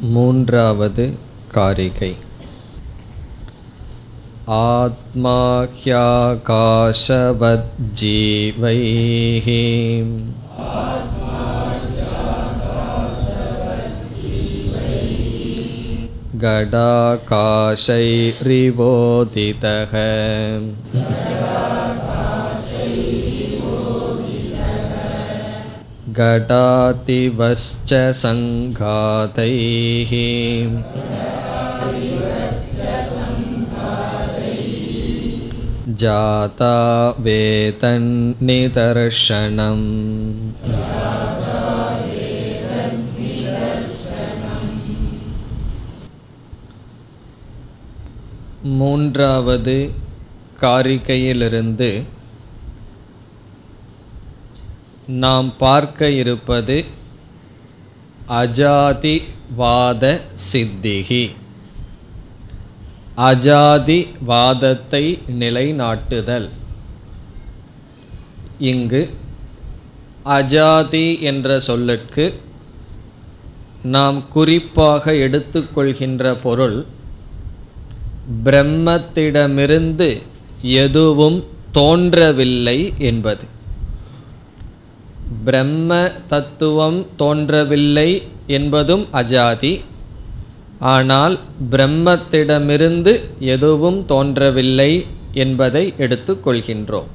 மூன்றாவது காரிகை आत्मा ह्याकाशवज्जीवैः गडाकाशैरिवोदितः घटातिवश्च सङ्घातैः जाता वेतन्निदर्शनम् மூன்றாவது காரிகையிலிருந்து நாம் பார்க்க இருப்பது அஜாதிவாத சித்திகி அஜாதி வாதத்தை நிலைநாட்டுதல் இங்கு அஜாதி என்ற சொல்லுக்கு நாம் குறிப்பாக எடுத்துக்கொள்கின்ற பொருள் பிரம்மத்திடமிருந்து எதுவும் தோன்றவில்லை என்பது பிரம்ம தத்துவம் தோன்றவில்லை என்பதும் அஜாதி ஆனால் பிரம்மத்திடமிருந்து எதுவும் தோன்றவில்லை என்பதை எடுத்துக்கொள்கின்றோம்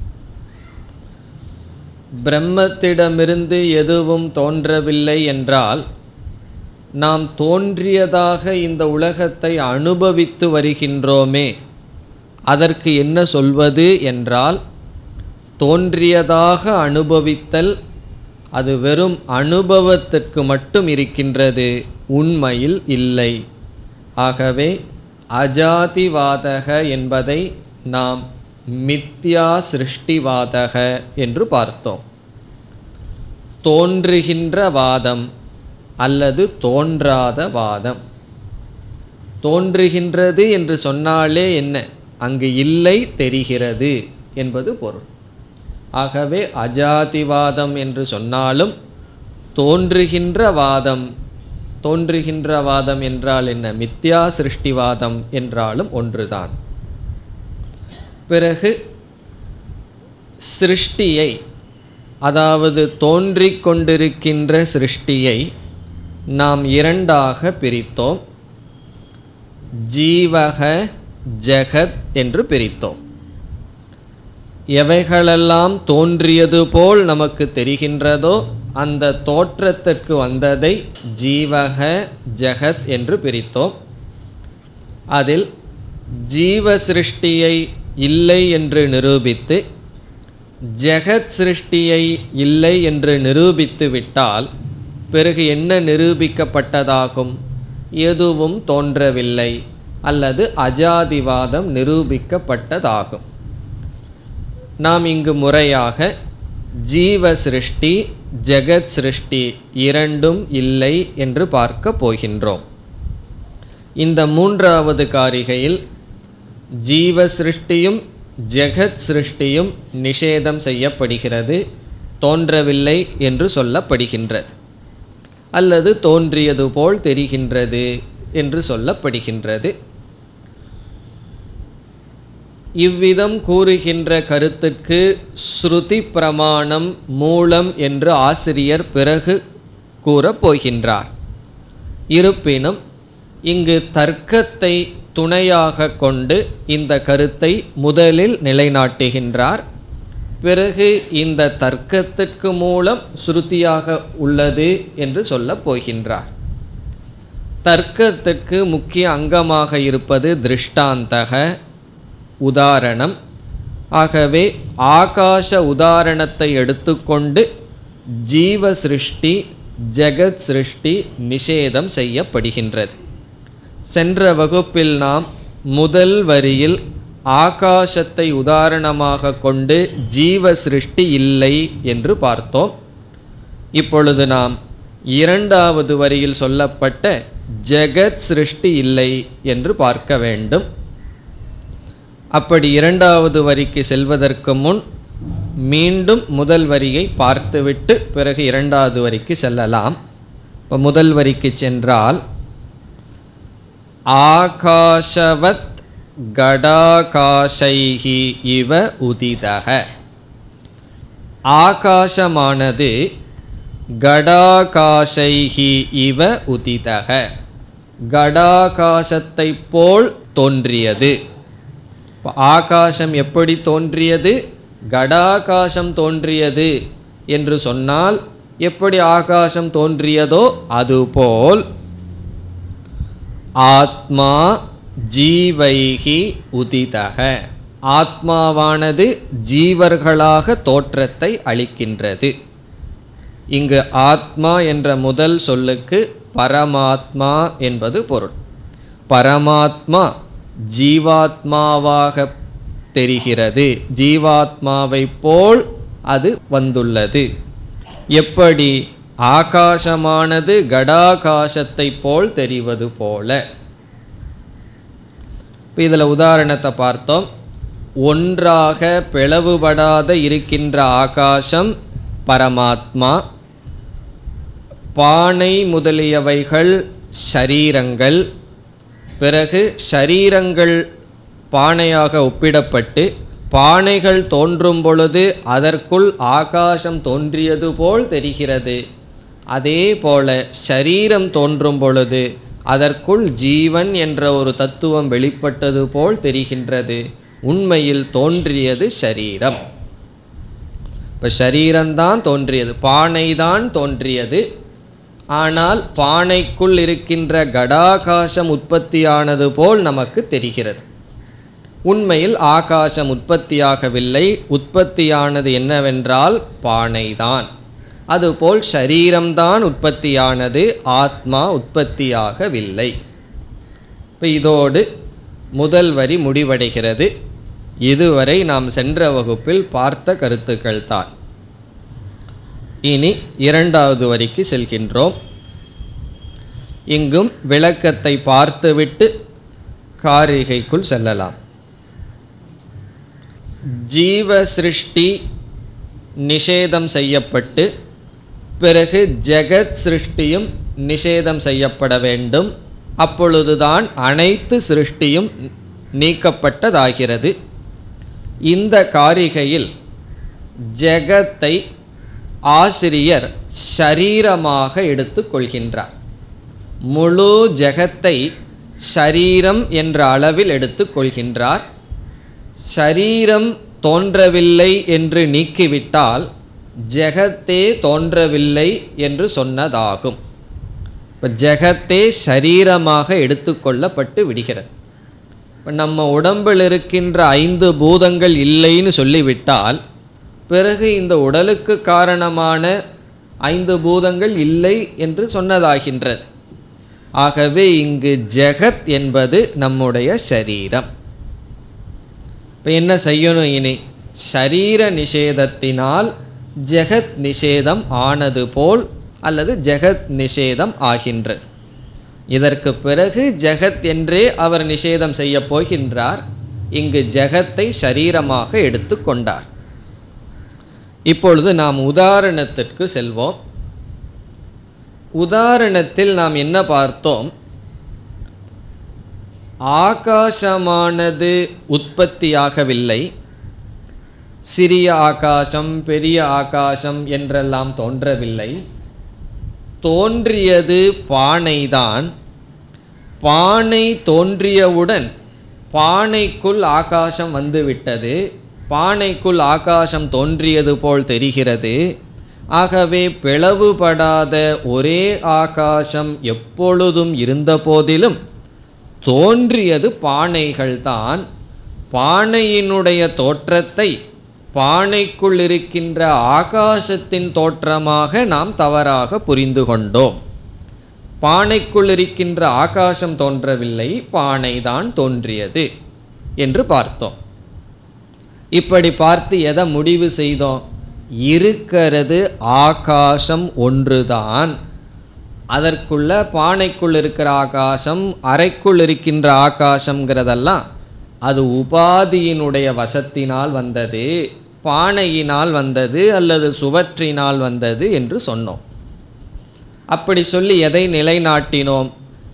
பிரம்மத்திடமிருந்து எதுவும் தோன்றவில்லை என்றால் நாம் தோன்றியதாக இந்த உலகத்தை அனுபவித்து வருகின்றோமே அதற்கு என்ன சொல்வது என்றால் தோன்றியதாக அனுபவித்தல் அது வெறும் அனுபவத்திற்கு மட்டும் இருக்கின்றது உண்மையில் இல்லை ஆகவே அஜாதிவாதக என்பதை நாம் மித்யா சிருஷ்டிவாதக என்று பார்த்தோம் தோன்றுகின்ற வாதம் அல்லது தோன்றாத வாதம் தோன்றுகின்றது என்று சொன்னாலே என்ன அங்கு இல்லை தெரிகிறது என்பது பொருள் ஆகவே அஜாதிவாதம் என்று சொன்னாலும் தோன்றுகின்ற வாதம் தோன்றுகின்ற வாதம் என்றால் என்ன மித்யா சிருஷ்டிவாதம் என்றாலும் ஒன்றுதான் பிறகு சிருஷ்டியை அதாவது தோன்றிக் கொண்டிருக்கின்ற சிருஷ்டியை நாம் இரண்டாக பிரித்தோம் ஜீவக ஜெகத் என்று பிரித்தோம் எவைகளெல்லாம் தோன்றியது போல் நமக்கு தெரிகின்றதோ அந்த தோற்றத்திற்கு வந்ததை ஜீவக ஜெகத் என்று பிரித்தோம் அதில் ஜீவ சிருஷ்டியை இல்லை என்று நிரூபித்து ஜெகத் சிருஷ்டியை இல்லை என்று நிரூபித்து விட்டால் பிறகு என்ன நிரூபிக்கப்பட்டதாகும் எதுவும் தோன்றவில்லை அல்லது அஜாதிவாதம் நிரூபிக்கப்பட்டதாகும் நாம் இங்கு முறையாக ஜீவ சிருஷ்டி ஜெகத் சிருஷ்டி இரண்டும் இல்லை என்று பார்க்க போகின்றோம் இந்த மூன்றாவது காரிகையில் ஜீவ சிருஷ்டியும் ஜெகத் சிருஷ்டியும் நிஷேதம் செய்யப்படுகிறது தோன்றவில்லை என்று சொல்லப்படுகின்றது அல்லது தோன்றியது போல் தெரிகின்றது என்று சொல்லப்படுகின்றது இவ்விதம் கூறுகின்ற கருத்துக்கு ஸ்ருதி பிரமாணம் மூலம் என்று ஆசிரியர் பிறகு கூறப் போகின்றார் இருப்பினும் இங்கு தர்க்கத்தை துணையாக கொண்டு இந்த கருத்தை முதலில் நிலைநாட்டுகின்றார் பிறகு இந்த தர்க்கத்திற்கு மூலம் ஸ்ருதியாக உள்ளது என்று சொல்லப் போகின்றார் தர்க்கத்திற்கு முக்கிய அங்கமாக இருப்பது திருஷ்டாந்தக உதாரணம் ஆகவே ஆகாச உதாரணத்தை எடுத்துக்கொண்டு ஜீவ சிருஷ்டி ஜெகத் சிருஷ்டி நிஷேதம் செய்யப்படுகின்றது சென்ற வகுப்பில் நாம் முதல் வரியில் ஆகாசத்தை உதாரணமாக கொண்டு ஜீவ சிருஷ்டி இல்லை என்று பார்த்தோம் இப்பொழுது நாம் இரண்டாவது வரியில் சொல்லப்பட்ட ஜெகத் சிருஷ்டி இல்லை என்று பார்க்க வேண்டும் அப்படி இரண்டாவது வரிக்கு செல்வதற்கு முன் மீண்டும் முதல் வரியை பார்த்துவிட்டு பிறகு இரண்டாவது வரிக்கு செல்லலாம் இப்போ முதல் வரிக்கு சென்றால் ஆகாஷவத் கடாகாஷைஹி இவ உதிதக ஆகாசமானது கடாகாஷைஹி இவ உதிதக கடாகாசத்தை போல் தோன்றியது இப்ப ஆகாசம் எப்படி தோன்றியது கடாகாசம் தோன்றியது என்று சொன்னால் எப்படி ஆகாசம் தோன்றியதோ அதுபோல் ஆத்மா ஜீவைகி உதிதக ஆத்மாவானது ஜீவர்களாக தோற்றத்தை அளிக்கின்றது இங்கு ஆத்மா என்ற முதல் சொல்லுக்கு பரமாத்மா என்பது பொருள் பரமாத்மா ஜீவாத்மாவாக தெரிகிறது ஜீவாத்மாவை போல் அது வந்துள்ளது எப்படி ஆகாசமானது கடாகாசத்தை போல் தெரிவது போல இப்போ இதில் உதாரணத்தை பார்த்தோம் ஒன்றாக பிளவுபடாத இருக்கின்ற ஆகாசம் பரமாத்மா பானை முதலியவைகள் ஷரீரங்கள் பிறகு ஷரீரங்கள் பானையாக ஒப்பிடப்பட்டு பானைகள் தோன்றும் பொழுது அதற்குள் ஆகாசம் தோன்றியது போல் தெரிகிறது அதே போல ஷரீரம் தோன்றும் பொழுது அதற்குள் ஜீவன் என்ற ஒரு தத்துவம் வெளிப்பட்டது போல் தெரிகின்றது உண்மையில் தோன்றியது ஷரீரம் இப்போ ஷரீரம்தான் தோன்றியது பானை தான் தோன்றியது ஆனால் பானைக்குள் இருக்கின்ற கடாகாசம் உற்பத்தியானது போல் நமக்கு தெரிகிறது உண்மையில் ஆகாசம் உற்பத்தியாகவில்லை உற்பத்தியானது என்னவென்றால் பானைதான் அதுபோல் ஷரீரம்தான் உற்பத்தியானது ஆத்மா உற்பத்தியாகவில்லை இப்போ இதோடு முதல் வரி முடிவடைகிறது இதுவரை நாம் சென்ற வகுப்பில் பார்த்த கருத்துக்கள் தான் இனி இரண்டாவது வரிக்கு செல்கின்றோம் இங்கும் விளக்கத்தை பார்த்துவிட்டு காரிகைக்குள் செல்லலாம் ஜீவ சிருஷ்டி நிஷேதம் செய்யப்பட்டு பிறகு ஜெகத் சிருஷ்டியும் நிஷேதம் செய்யப்பட வேண்டும் அப்பொழுதுதான் அனைத்து சிருஷ்டியும் நீக்கப்பட்டதாகிறது இந்த காரிகையில் ஜெகத்தை ஆசிரியர் ஷரீரமாக எடுத்துக்கொள்கின்றார் முழு ஜெகத்தை ஷரீரம் என்ற அளவில் எடுத்துக்கொள்கின்றார் ஷரீரம் தோன்றவில்லை என்று நீக்கிவிட்டால் ஜெகத்தே தோன்றவில்லை என்று சொன்னதாகும் இப்போ ஜெகத்தே ஷரீரமாக எடுத்துக்கொள்ளப்பட்டு விடுகிறது இப்போ நம்ம உடம்பில் இருக்கின்ற ஐந்து பூதங்கள் இல்லைன்னு சொல்லிவிட்டால் பிறகு இந்த உடலுக்கு காரணமான ஐந்து பூதங்கள் இல்லை என்று சொன்னதாகின்றது ஆகவே இங்கு ஜெகத் என்பது நம்முடைய ஷரீரம் இப்போ என்ன செய்யணும் இனி ஷரீர நிஷேதத்தினால் ஜெகத் நிஷேதம் ஆனது போல் அல்லது ஜெகத் நிஷேதம் ஆகின்றது இதற்கு பிறகு ஜெகத் என்றே அவர் நிஷேதம் செய்ய போகின்றார் இங்கு ஜெகத்தை ஷரீரமாக எடுத்துக்கொண்டார் இப்பொழுது நாம் உதாரணத்திற்கு செல்வோம் உதாரணத்தில் நாம் என்ன பார்த்தோம் ஆகாசமானது உற்பத்தியாகவில்லை சிறிய ஆகாசம் பெரிய ஆகாசம் என்றெல்லாம் தோன்றவில்லை தோன்றியது பானைதான் பானை தோன்றியவுடன் பானைக்குள் ஆகாசம் வந்துவிட்டது பானைக்குள் ஆகாசம் தோன்றியது போல் தெரிகிறது ஆகவே பிளவுபடாத ஒரே ஆகாசம் எப்பொழுதும் இருந்த போதிலும் தோன்றியது பானைகள்தான் பானையினுடைய தோற்றத்தை பானைக்குள் இருக்கின்ற ஆகாசத்தின் தோற்றமாக நாம் தவறாக புரிந்து கொண்டோம் பானைக்குள் இருக்கின்ற ஆகாசம் தோன்றவில்லை பானைதான் தோன்றியது என்று பார்த்தோம் இப்படி பார்த்து எதை முடிவு செய்தோம் இருக்கிறது ஆகாசம் ஒன்றுதான் அதற்குள்ள பானைக்குள் இருக்கிற ஆகாசம் அறைக்குள் இருக்கின்ற ஆகாசம்ங்கிறதெல்லாம் அது உபாதியினுடைய வசத்தினால் வந்தது பானையினால் வந்தது அல்லது சுவற்றினால் வந்தது என்று சொன்னோம் அப்படி சொல்லி எதை நிலைநாட்டினோம்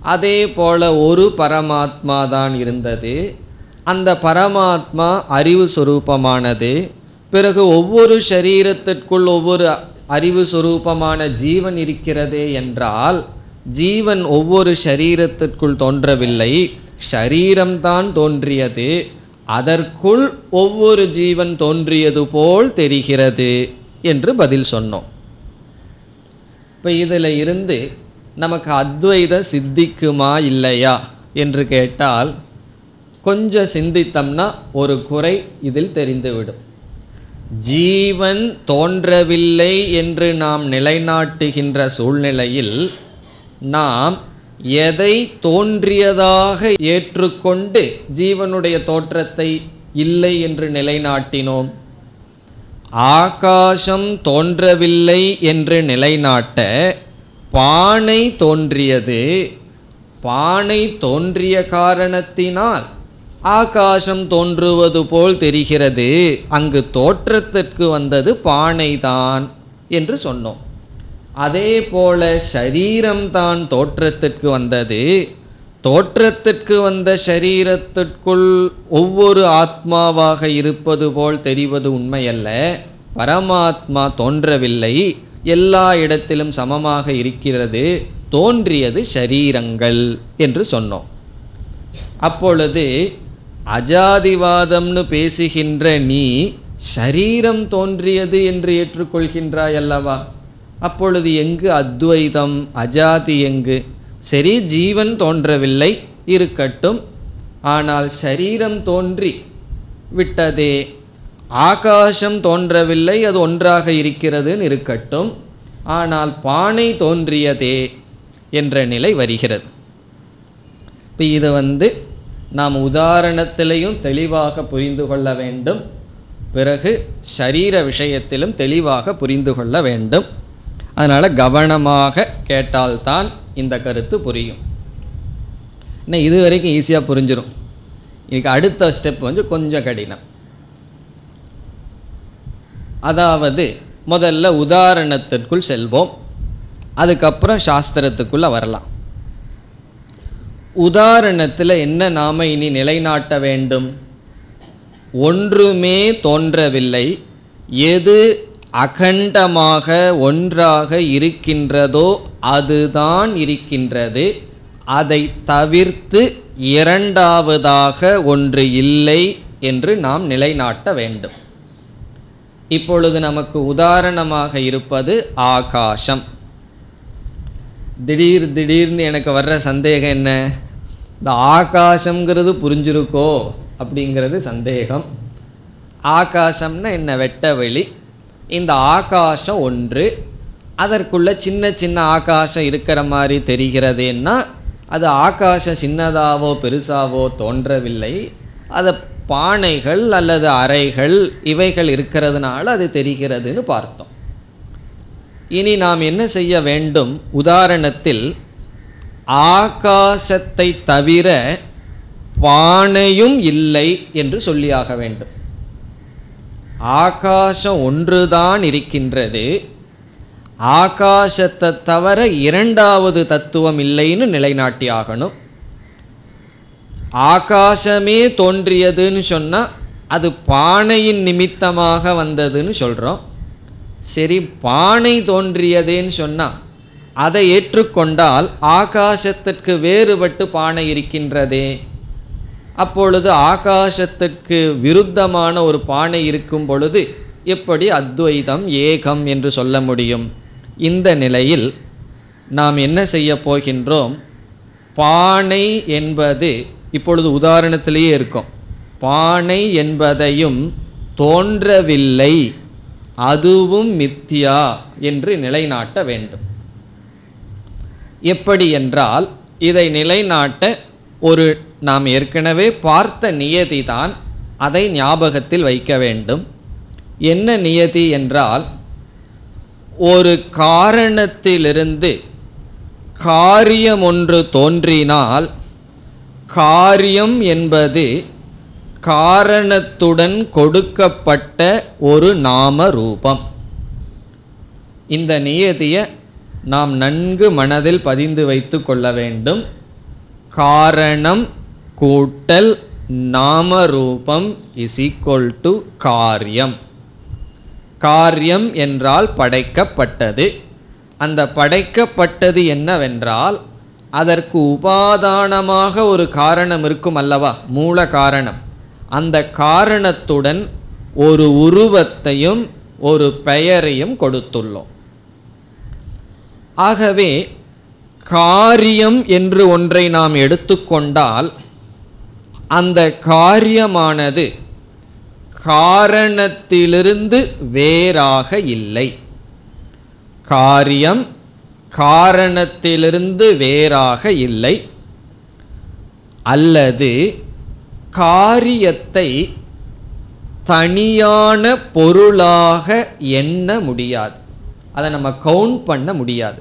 அதே போல ஒரு பரமாத்மா தான் இருந்தது அந்த பரமாத்மா அறிவு சொரூபமானது பிறகு ஒவ்வொரு சரீரத்திற்குள் ஒவ்வொரு அறிவு சொரூபமான ஜீவன் இருக்கிறதே என்றால் ஜீவன் ஒவ்வொரு சரீரத்திற்குள் தோன்றவில்லை ஷரீரம்தான் தோன்றியது அதற்குள் ஒவ்வொரு ஜீவன் தோன்றியது போல் தெரிகிறது என்று பதில் சொன்னோம் இப்போ இதில் இருந்து நமக்கு அத்வைதம் சித்திக்குமா இல்லையா என்று கேட்டால் கொஞ்சம் சிந்தித்தோம்னா ஒரு குறை இதில் தெரிந்துவிடும் ஜீவன் தோன்றவில்லை என்று நாம் நிலைநாட்டுகின்ற சூழ்நிலையில் நாம் எதை தோன்றியதாக ஏற்றுக்கொண்டு ஜீவனுடைய தோற்றத்தை இல்லை என்று நிலைநாட்டினோம் ஆகாசம் தோன்றவில்லை என்று நிலைநாட்ட பானை தோன்றியது பானை தோன்றிய காரணத்தினால் ஆகாசம் தோன்றுவது போல் தெரிகிறது அங்கு தோற்றத்திற்கு வந்தது பானைதான் என்று சொன்னோம் அதே போல சரீரம்தான் தோற்றத்திற்கு வந்தது தோற்றத்திற்கு வந்த சரீரத்திற்குள் ஒவ்வொரு ஆத்மாவாக இருப்பது போல் தெரிவது உண்மையல்ல பரமாத்மா தோன்றவில்லை எல்லா இடத்திலும் சமமாக இருக்கிறது தோன்றியது ஷரீரங்கள் என்று சொன்னோம் அப்பொழுது அஜாதிவாதம்னு பேசுகின்ற நீ ஷரீரம் தோன்றியது என்று ஏற்றுக்கொள்கின்றாய் அல்லவா அப்பொழுது எங்கு அத்வைதம் அஜாதி எங்கு சரி ஜீவன் தோன்றவில்லை இருக்கட்டும் ஆனால் ஷரீரம் தோன்றி விட்டதே ஆகாசம் தோன்றவில்லை அது ஒன்றாக இருக்கிறதுன்னு இருக்கட்டும் ஆனால் பானை தோன்றியதே என்ற நிலை வருகிறது இப்போ இது வந்து நாம் உதாரணத்திலையும் தெளிவாக புரிந்து கொள்ள வேண்டும் பிறகு ஷரீர விஷயத்திலும் தெளிவாக புரிந்து கொள்ள வேண்டும் அதனால் கவனமாக கேட்டால்தான் இந்த கருத்து புரியும் இன்னும் இது வரைக்கும் ஈஸியாக புரிஞ்சிடும் இதுக்கு அடுத்த ஸ்டெப் வந்து கொஞ்சம் கடினம் அதாவது முதல்ல உதாரணத்திற்குள் செல்வோம் அதுக்கப்புறம் சாஸ்திரத்துக்குள்ளே வரலாம் உதாரணத்தில் என்ன நாம் இனி நிலைநாட்ட வேண்டும் ஒன்றுமே தோன்றவில்லை எது அகண்டமாக ஒன்றாக இருக்கின்றதோ அதுதான் இருக்கின்றது அதை தவிர்த்து இரண்டாவதாக ஒன்று இல்லை என்று நாம் நிலைநாட்ட வேண்டும் இப்பொழுது நமக்கு உதாரணமாக இருப்பது ஆகாசம் திடீர் திடீர்னு எனக்கு வர்ற சந்தேகம் என்ன இந்த ஆகாசம்ங்கிறது புரிஞ்சிருக்கோ அப்படிங்கிறது சந்தேகம் ஆகாசம்னா என்ன வெட்ட வெளி இந்த ஆகாசம் ஒன்று அதற்குள்ள சின்ன சின்ன ஆகாசம் இருக்கிற மாதிரி தெரிகிறதேன்னா அது ஆகாசம் சின்னதாவோ பெருசாவோ தோன்றவில்லை அது பானைகள் அல்லது அறைகள் இவைகள் இருக்கிறதுனால அது தெரிகிறதுன்னு பார்த்தோம் இனி நாம் என்ன செய்ய வேண்டும் உதாரணத்தில் ஆகாசத்தை தவிர பானையும் இல்லை என்று சொல்லியாக வேண்டும் ஆகாசம் ஒன்றுதான் இருக்கின்றது ஆகாசத்தை தவிர இரண்டாவது தத்துவம் இல்லைன்னு நிலைநாட்டி ஆகணும் ஆகாசமே தோன்றியதுன்னு சொன்னால் அது பானையின் நிமித்தமாக வந்ததுன்னு சொல்கிறோம் சரி பானை தோன்றியதேன்னு சொன்னால் அதை ஏற்றுக்கொண்டால் ஆகாசத்திற்கு வேறுபட்டு பானை இருக்கின்றதே அப்பொழுது ஆகாசத்திற்கு விருத்தமான ஒரு பானை இருக்கும் பொழுது எப்படி அத்வைதம் ஏகம் என்று சொல்ல முடியும் இந்த நிலையில் நாம் என்ன செய்ய போகின்றோம் பானை என்பது இப்பொழுது உதாரணத்திலேயே இருக்கும் பானை என்பதையும் தோன்றவில்லை அதுவும் மித்தியா என்று நிலைநாட்ட வேண்டும் எப்படி என்றால் இதை நிலைநாட்ட ஒரு நாம் ஏற்கனவே பார்த்த நியதி தான் அதை ஞாபகத்தில் வைக்க வேண்டும் என்ன நியதி என்றால் ஒரு காரணத்திலிருந்து காரியம் ஒன்று தோன்றினால் காரியம் என்பது காரணத்துடன் கொடுக்கப்பட்ட ஒரு நாம ரூபம் இந்த நியதியை நாம் நன்கு மனதில் பதிந்து வைத்து கொள்ள வேண்டும் காரணம் கூட்டல் நாமரூபம் இஸ் ஈக்குவல் டு காரியம் காரியம் என்றால் படைக்கப்பட்டது அந்த படைக்கப்பட்டது என்னவென்றால் அதற்கு உபாதானமாக ஒரு காரணம் இருக்கும் அல்லவா மூல காரணம் அந்த காரணத்துடன் ஒரு உருவத்தையும் ஒரு பெயரையும் கொடுத்துள்ளோம் ஆகவே காரியம் என்று ஒன்றை நாம் எடுத்துக்கொண்டால் அந்த காரியமானது காரணத்திலிருந்து வேறாக இல்லை காரியம் காரணத்திலிருந்து வேறாக இல்லை அல்லது காரியத்தை தனியான பொருளாக எண்ண முடியாது அதை நம்ம கவுண்ட் பண்ண முடியாது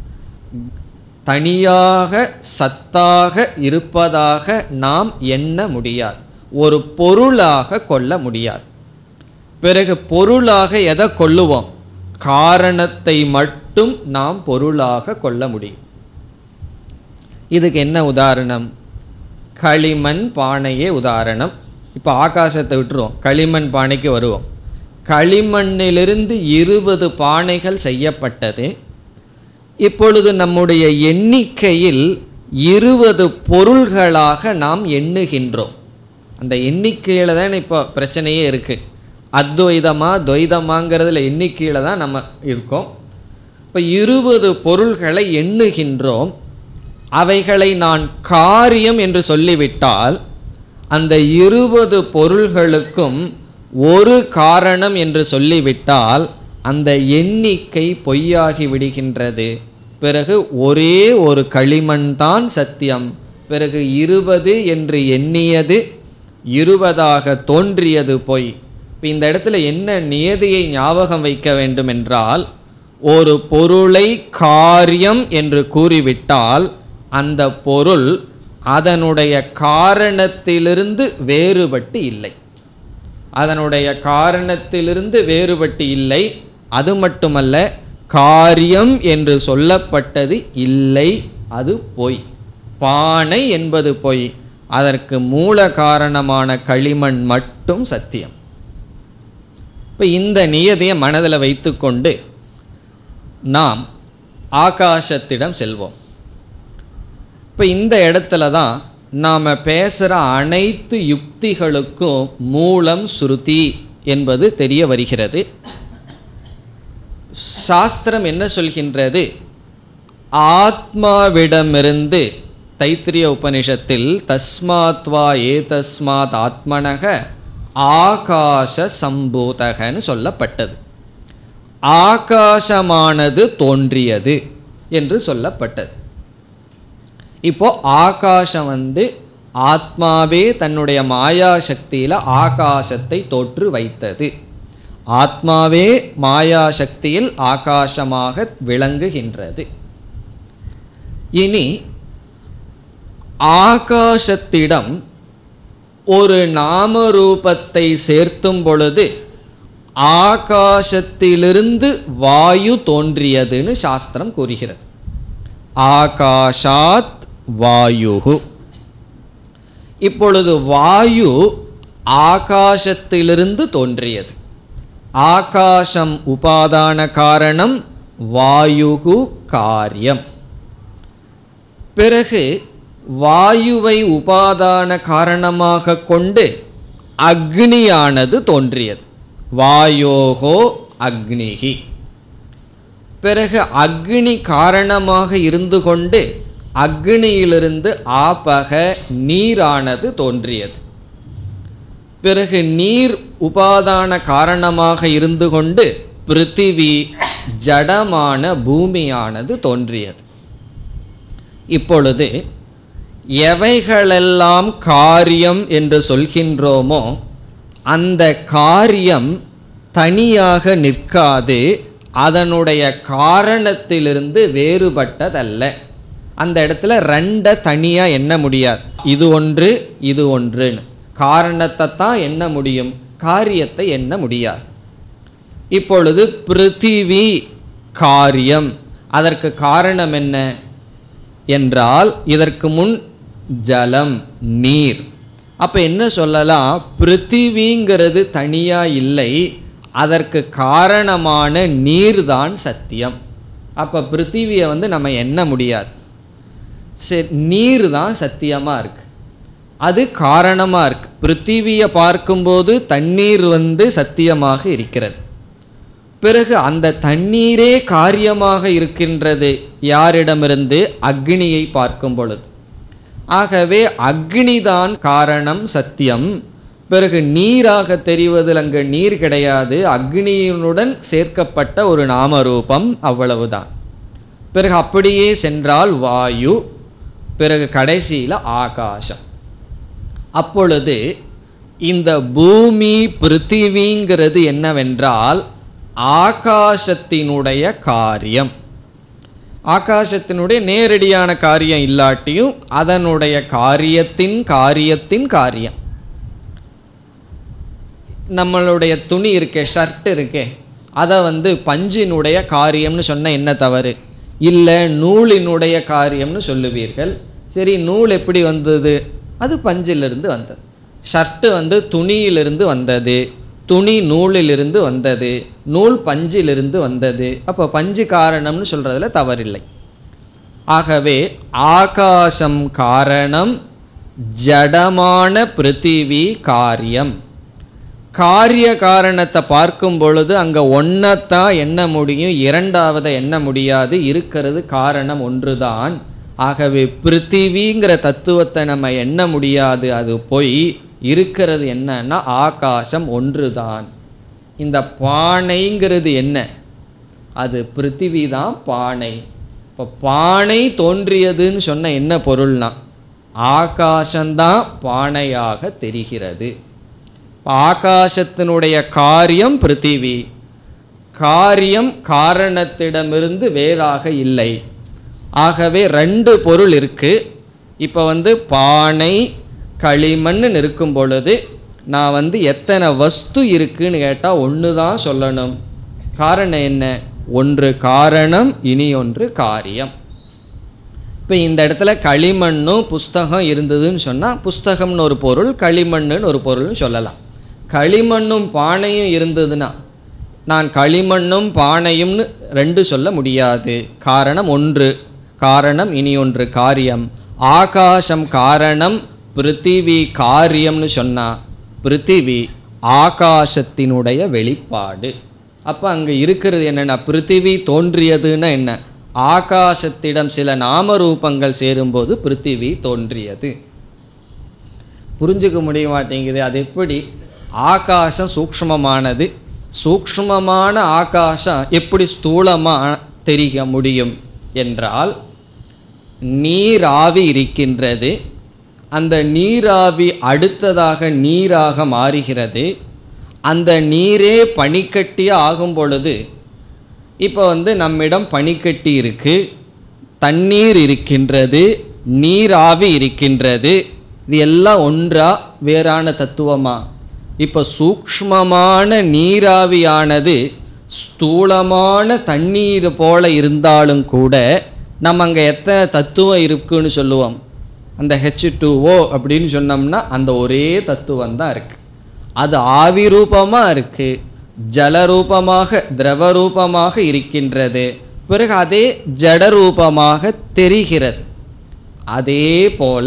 தனியாக சத்தாக இருப்பதாக நாம் எண்ண முடியாது ஒரு பொருளாக கொள்ள முடியாது பிறகு பொருளாக எதை கொள்ளுவோம் காரணத்தை மட்டும் நாம் பொருளாக கொள்ள முடியும் இதுக்கு என்ன உதாரணம் களிமண் பானையே உதாரணம் இப்போ ஆகாசத்தை விட்டுருவோம் களிமண் பானைக்கு வருவோம் களிமண்ணிலிருந்து இருபது பானைகள் செய்யப்பட்டது இப்பொழுது நம்முடைய எண்ணிக்கையில் இருபது பொருள்களாக நாம் எண்ணுகின்றோம் அந்த எண்ணிக்கையில் தான் இப்போ பிரச்சனையே இருக்குது அத்வைதமா துவைதமாங்கிறதுல எண்ணிக்கையில் தான் நம்ம இருக்கோம் இப்போ இருபது பொருள்களை எண்ணுகின்றோம் அவைகளை நான் காரியம் என்று சொல்லிவிட்டால் அந்த இருபது பொருள்களுக்கும் ஒரு காரணம் என்று சொல்லிவிட்டால் அந்த எண்ணிக்கை பொய்யாகி விடுகின்றது பிறகு ஒரே ஒரு களிமண் தான் சத்தியம் பிறகு இருபது என்று எண்ணியது இருபதாக தோன்றியது பொய் இப்போ இந்த இடத்துல என்ன நியதியை ஞாபகம் வைக்க வேண்டும் என்றால் ஒரு பொருளை காரியம் என்று கூறிவிட்டால் அந்த பொருள் அதனுடைய காரணத்திலிருந்து வேறுபட்டு இல்லை அதனுடைய காரணத்திலிருந்து வேறுபட்டு இல்லை அது மட்டுமல்ல காரியம் என்று சொல்லப்பட்டது இல்லை அது பொய் பானை என்பது பொய் அதற்கு மூல காரணமான களிமண் மட்டும் சத்தியம் இப்போ இந்த நியதியை மனதில் வைத்துக்கொண்டு நாம் ஆகாசத்திடம் செல்வோம் இப்போ இந்த இடத்துல தான் நாம் பேசுகிற அனைத்து யுக்திகளுக்கும் மூலம் ஸ்ருதி என்பது தெரிய வருகிறது சாஸ்திரம் என்ன சொல்கின்றது ஆத்மாவிடமிருந்து தைத்திரிய உபனிஷத்தில் தஸ்மாத்வா ஏதஸ்மாத் ஆத்மனக ஆகாச சம்பூதகன்னு சொல்லப்பட்டது ஆகாசமானது தோன்றியது என்று சொல்லப்பட்டது இப்போ ஆகாசம் வந்து ஆத்மாவே தன்னுடைய மாயா சக்தியில ஆகாசத்தை தோற்று வைத்தது ஆத்மாவே மாயா சக்தியில் ஆகாசமாக விளங்குகின்றது இனி ஆகாசத்திடம் ஒரு நாமரூபத்தை சேர்த்தும் பொழுது ஆகாசத்திலிருந்து வாயு தோன்றியதுன்னு சாஸ்திரம் கூறுகிறது ஆகாஷாத் வாயுகு இப்பொழுது வாயு ஆகாசத்திலிருந்து தோன்றியது ஆகாசம் உபாதான காரணம் வாயுகு காரியம் பிறகு வாயுவை உபாதான காரணமாக கொண்டு அக்னியானது தோன்றியது வாயோகோ அக்னிகி பிறகு அக்னி காரணமாக இருந்து கொண்டு அக்னியிலிருந்து ஆபக நீரானது தோன்றியது பிறகு நீர் உபாதான காரணமாக இருந்து கொண்டு பிருத்திவி ஜடமான பூமியானது தோன்றியது இப்பொழுது எவைகளெல்லாம் காரியம் என்று சொல்கின்றோமோ அந்த காரியம் தனியாக நிற்காது அதனுடைய காரணத்திலிருந்து வேறுபட்டதல்ல அந்த இடத்துல ரெண்டை தனியாக எண்ண முடியாது இது ஒன்று இது ஒன்றுன்னு காரணத்தை தான் எண்ண முடியும் காரியத்தை எண்ண முடியாது இப்பொழுது பிருத்திவி காரியம் அதற்கு காரணம் என்ன என்றால் இதற்கு முன் ஜலம் நீர் அப்ப என்ன சொல்லலாம் பிருத்திவிங்கிறது தனியா இல்லை அதற்கு காரணமான நீர்தான் சத்தியம் அப்ப பிருத்திவியை வந்து நம்ம எண்ண முடியாது சரி நீர் தான் சத்தியமா இருக்கு அது காரணமா இருக்கு பிருத்திவியை பார்க்கும்போது தண்ணீர் வந்து சத்தியமாக இருக்கிறது பிறகு அந்த தண்ணீரே காரியமாக இருக்கின்றது யாரிடமிருந்து அக்னியை பார்க்கும் பொழுது ஆகவே அக்னிதான் காரணம் சத்தியம் பிறகு நீராக தெரிவதில் அங்கு நீர் கிடையாது அக்னியினுடன் சேர்க்கப்பட்ட ஒரு நாமரூபம் அவ்வளவுதான் பிறகு அப்படியே சென்றால் வாயு பிறகு கடைசியில் ஆகாசம் அப்பொழுது இந்த பூமி பிருத்திவிங்கிறது என்னவென்றால் ஆகாசத்தினுடைய காரியம் ஆகாசத்தினுடைய நேரடியான காரியம் இல்லாட்டியும் அதனுடைய காரியத்தின் காரியத்தின் காரியம் நம்மளுடைய துணி இருக்கே ஷர்ட் இருக்கே அதை வந்து பஞ்சினுடைய காரியம்னு சொன்ன என்ன தவறு இல்லை நூலினுடைய காரியம்னு சொல்லுவீர்கள் சரி நூல் எப்படி வந்தது அது பஞ்சிலிருந்து வந்தது ஷர்ட்டு வந்து துணியிலிருந்து வந்தது துணி நூலிலிருந்து வந்தது நூல் பஞ்சிலிருந்து வந்தது அப்போ பஞ்சு காரணம்னு சொல்றதுல தவறில்லை ஆகவே ஆகாசம் காரணம் ஜடமான பிருத்திவி காரியம் காரிய காரணத்தை பார்க்கும் பொழுது அங்கே ஒன்றைத்தான் எண்ண முடியும் இரண்டாவதை எண்ண முடியாது இருக்கிறது காரணம் ஒன்றுதான் ஆகவே பிருத்திவிங்கிற தத்துவத்தை நம்ம எண்ண முடியாது அது பொய் இருக்கிறது என்னன்னா ஆகாசம் ஒன்றுதான் இந்த பானைங்கிறது என்ன அது பிருத்திவி தான் பானை இப்போ பானை தோன்றியதுன்னு சொன்ன என்ன பொருள்னா ஆகாசம்தான் பானையாக தெரிகிறது ஆகாசத்தினுடைய காரியம் பிருத்திவி காரியம் காரணத்திடமிருந்து வேறாக இல்லை ஆகவே ரெண்டு பொருள் இருக்கு இப்போ வந்து பானை களிமண்னு இருக்கும் பொழுது நான் வந்து எத்தனை வஸ்து இருக்குன்னு கேட்டால் ஒன்று தான் சொல்லணும் காரணம் என்ன ஒன்று காரணம் இனி ஒன்று காரியம் இப்போ இந்த இடத்துல களிமண்ணும் புஸ்தகம் இருந்ததுன்னு சொன்னால் புஸ்தகம்னு ஒரு பொருள் களிமண்ணுன்னு ஒரு பொருள்னு சொல்லலாம் களிமண்ணும் பானையும் இருந்ததுன்னா நான் களிமண்ணும் பானையும்னு ரெண்டு சொல்ல முடியாது காரணம் ஒன்று காரணம் இனி ஒன்று காரியம் ஆகாசம் காரணம் பிருத்திவி காரியம்னு சொன்னா பிருத்திவி ஆகாசத்தினுடைய வெளிப்பாடு அப்போ அங்கே இருக்கிறது என்னென்னா பிருத்திவி தோன்றியதுன்னா என்ன ஆகாசத்திடம் சில நாமரூபங்கள் சேரும்போது பிருத்திவி தோன்றியது புரிஞ்சுக்க முடிய மாட்டேங்குது அது எப்படி ஆகாசம் சூக்ஷ்மமானது சூக்ஷ்மமான ஆகாசம் எப்படி ஸ்தூலமாக தெரிய முடியும் என்றால் நீராவி இருக்கின்றது அந்த நீராவி அடுத்ததாக நீராக மாறுகிறது அந்த நீரே பனிக்கட்டியாக ஆகும் பொழுது இப்போ வந்து நம்மிடம் பனிக்கட்டி இருக்கு தண்ணீர் இருக்கின்றது நீராவி இருக்கின்றது இது எல்லாம் ஒன்றா வேறான தத்துவமா இப்போ சூக்ஷ்மமான நீராவியானது ஸ்தூலமான தண்ணீர் போல இருந்தாலும் கூட நம்ம அங்கே எத்தனை தத்துவம் இருக்குன்னு சொல்லுவோம் அந்த ஹெச் டூ ஓ அப்படின்னு சொன்னோம்னா அந்த ஒரே தத்துவம் தான் இருக்கு அது ஆவி ரூபமாக இருக்கு ஜலரூபமாக திரவ ரூபமாக இருக்கின்றது பிறகு அதே ஜட ரூபமாக தெரிகிறது அதே போல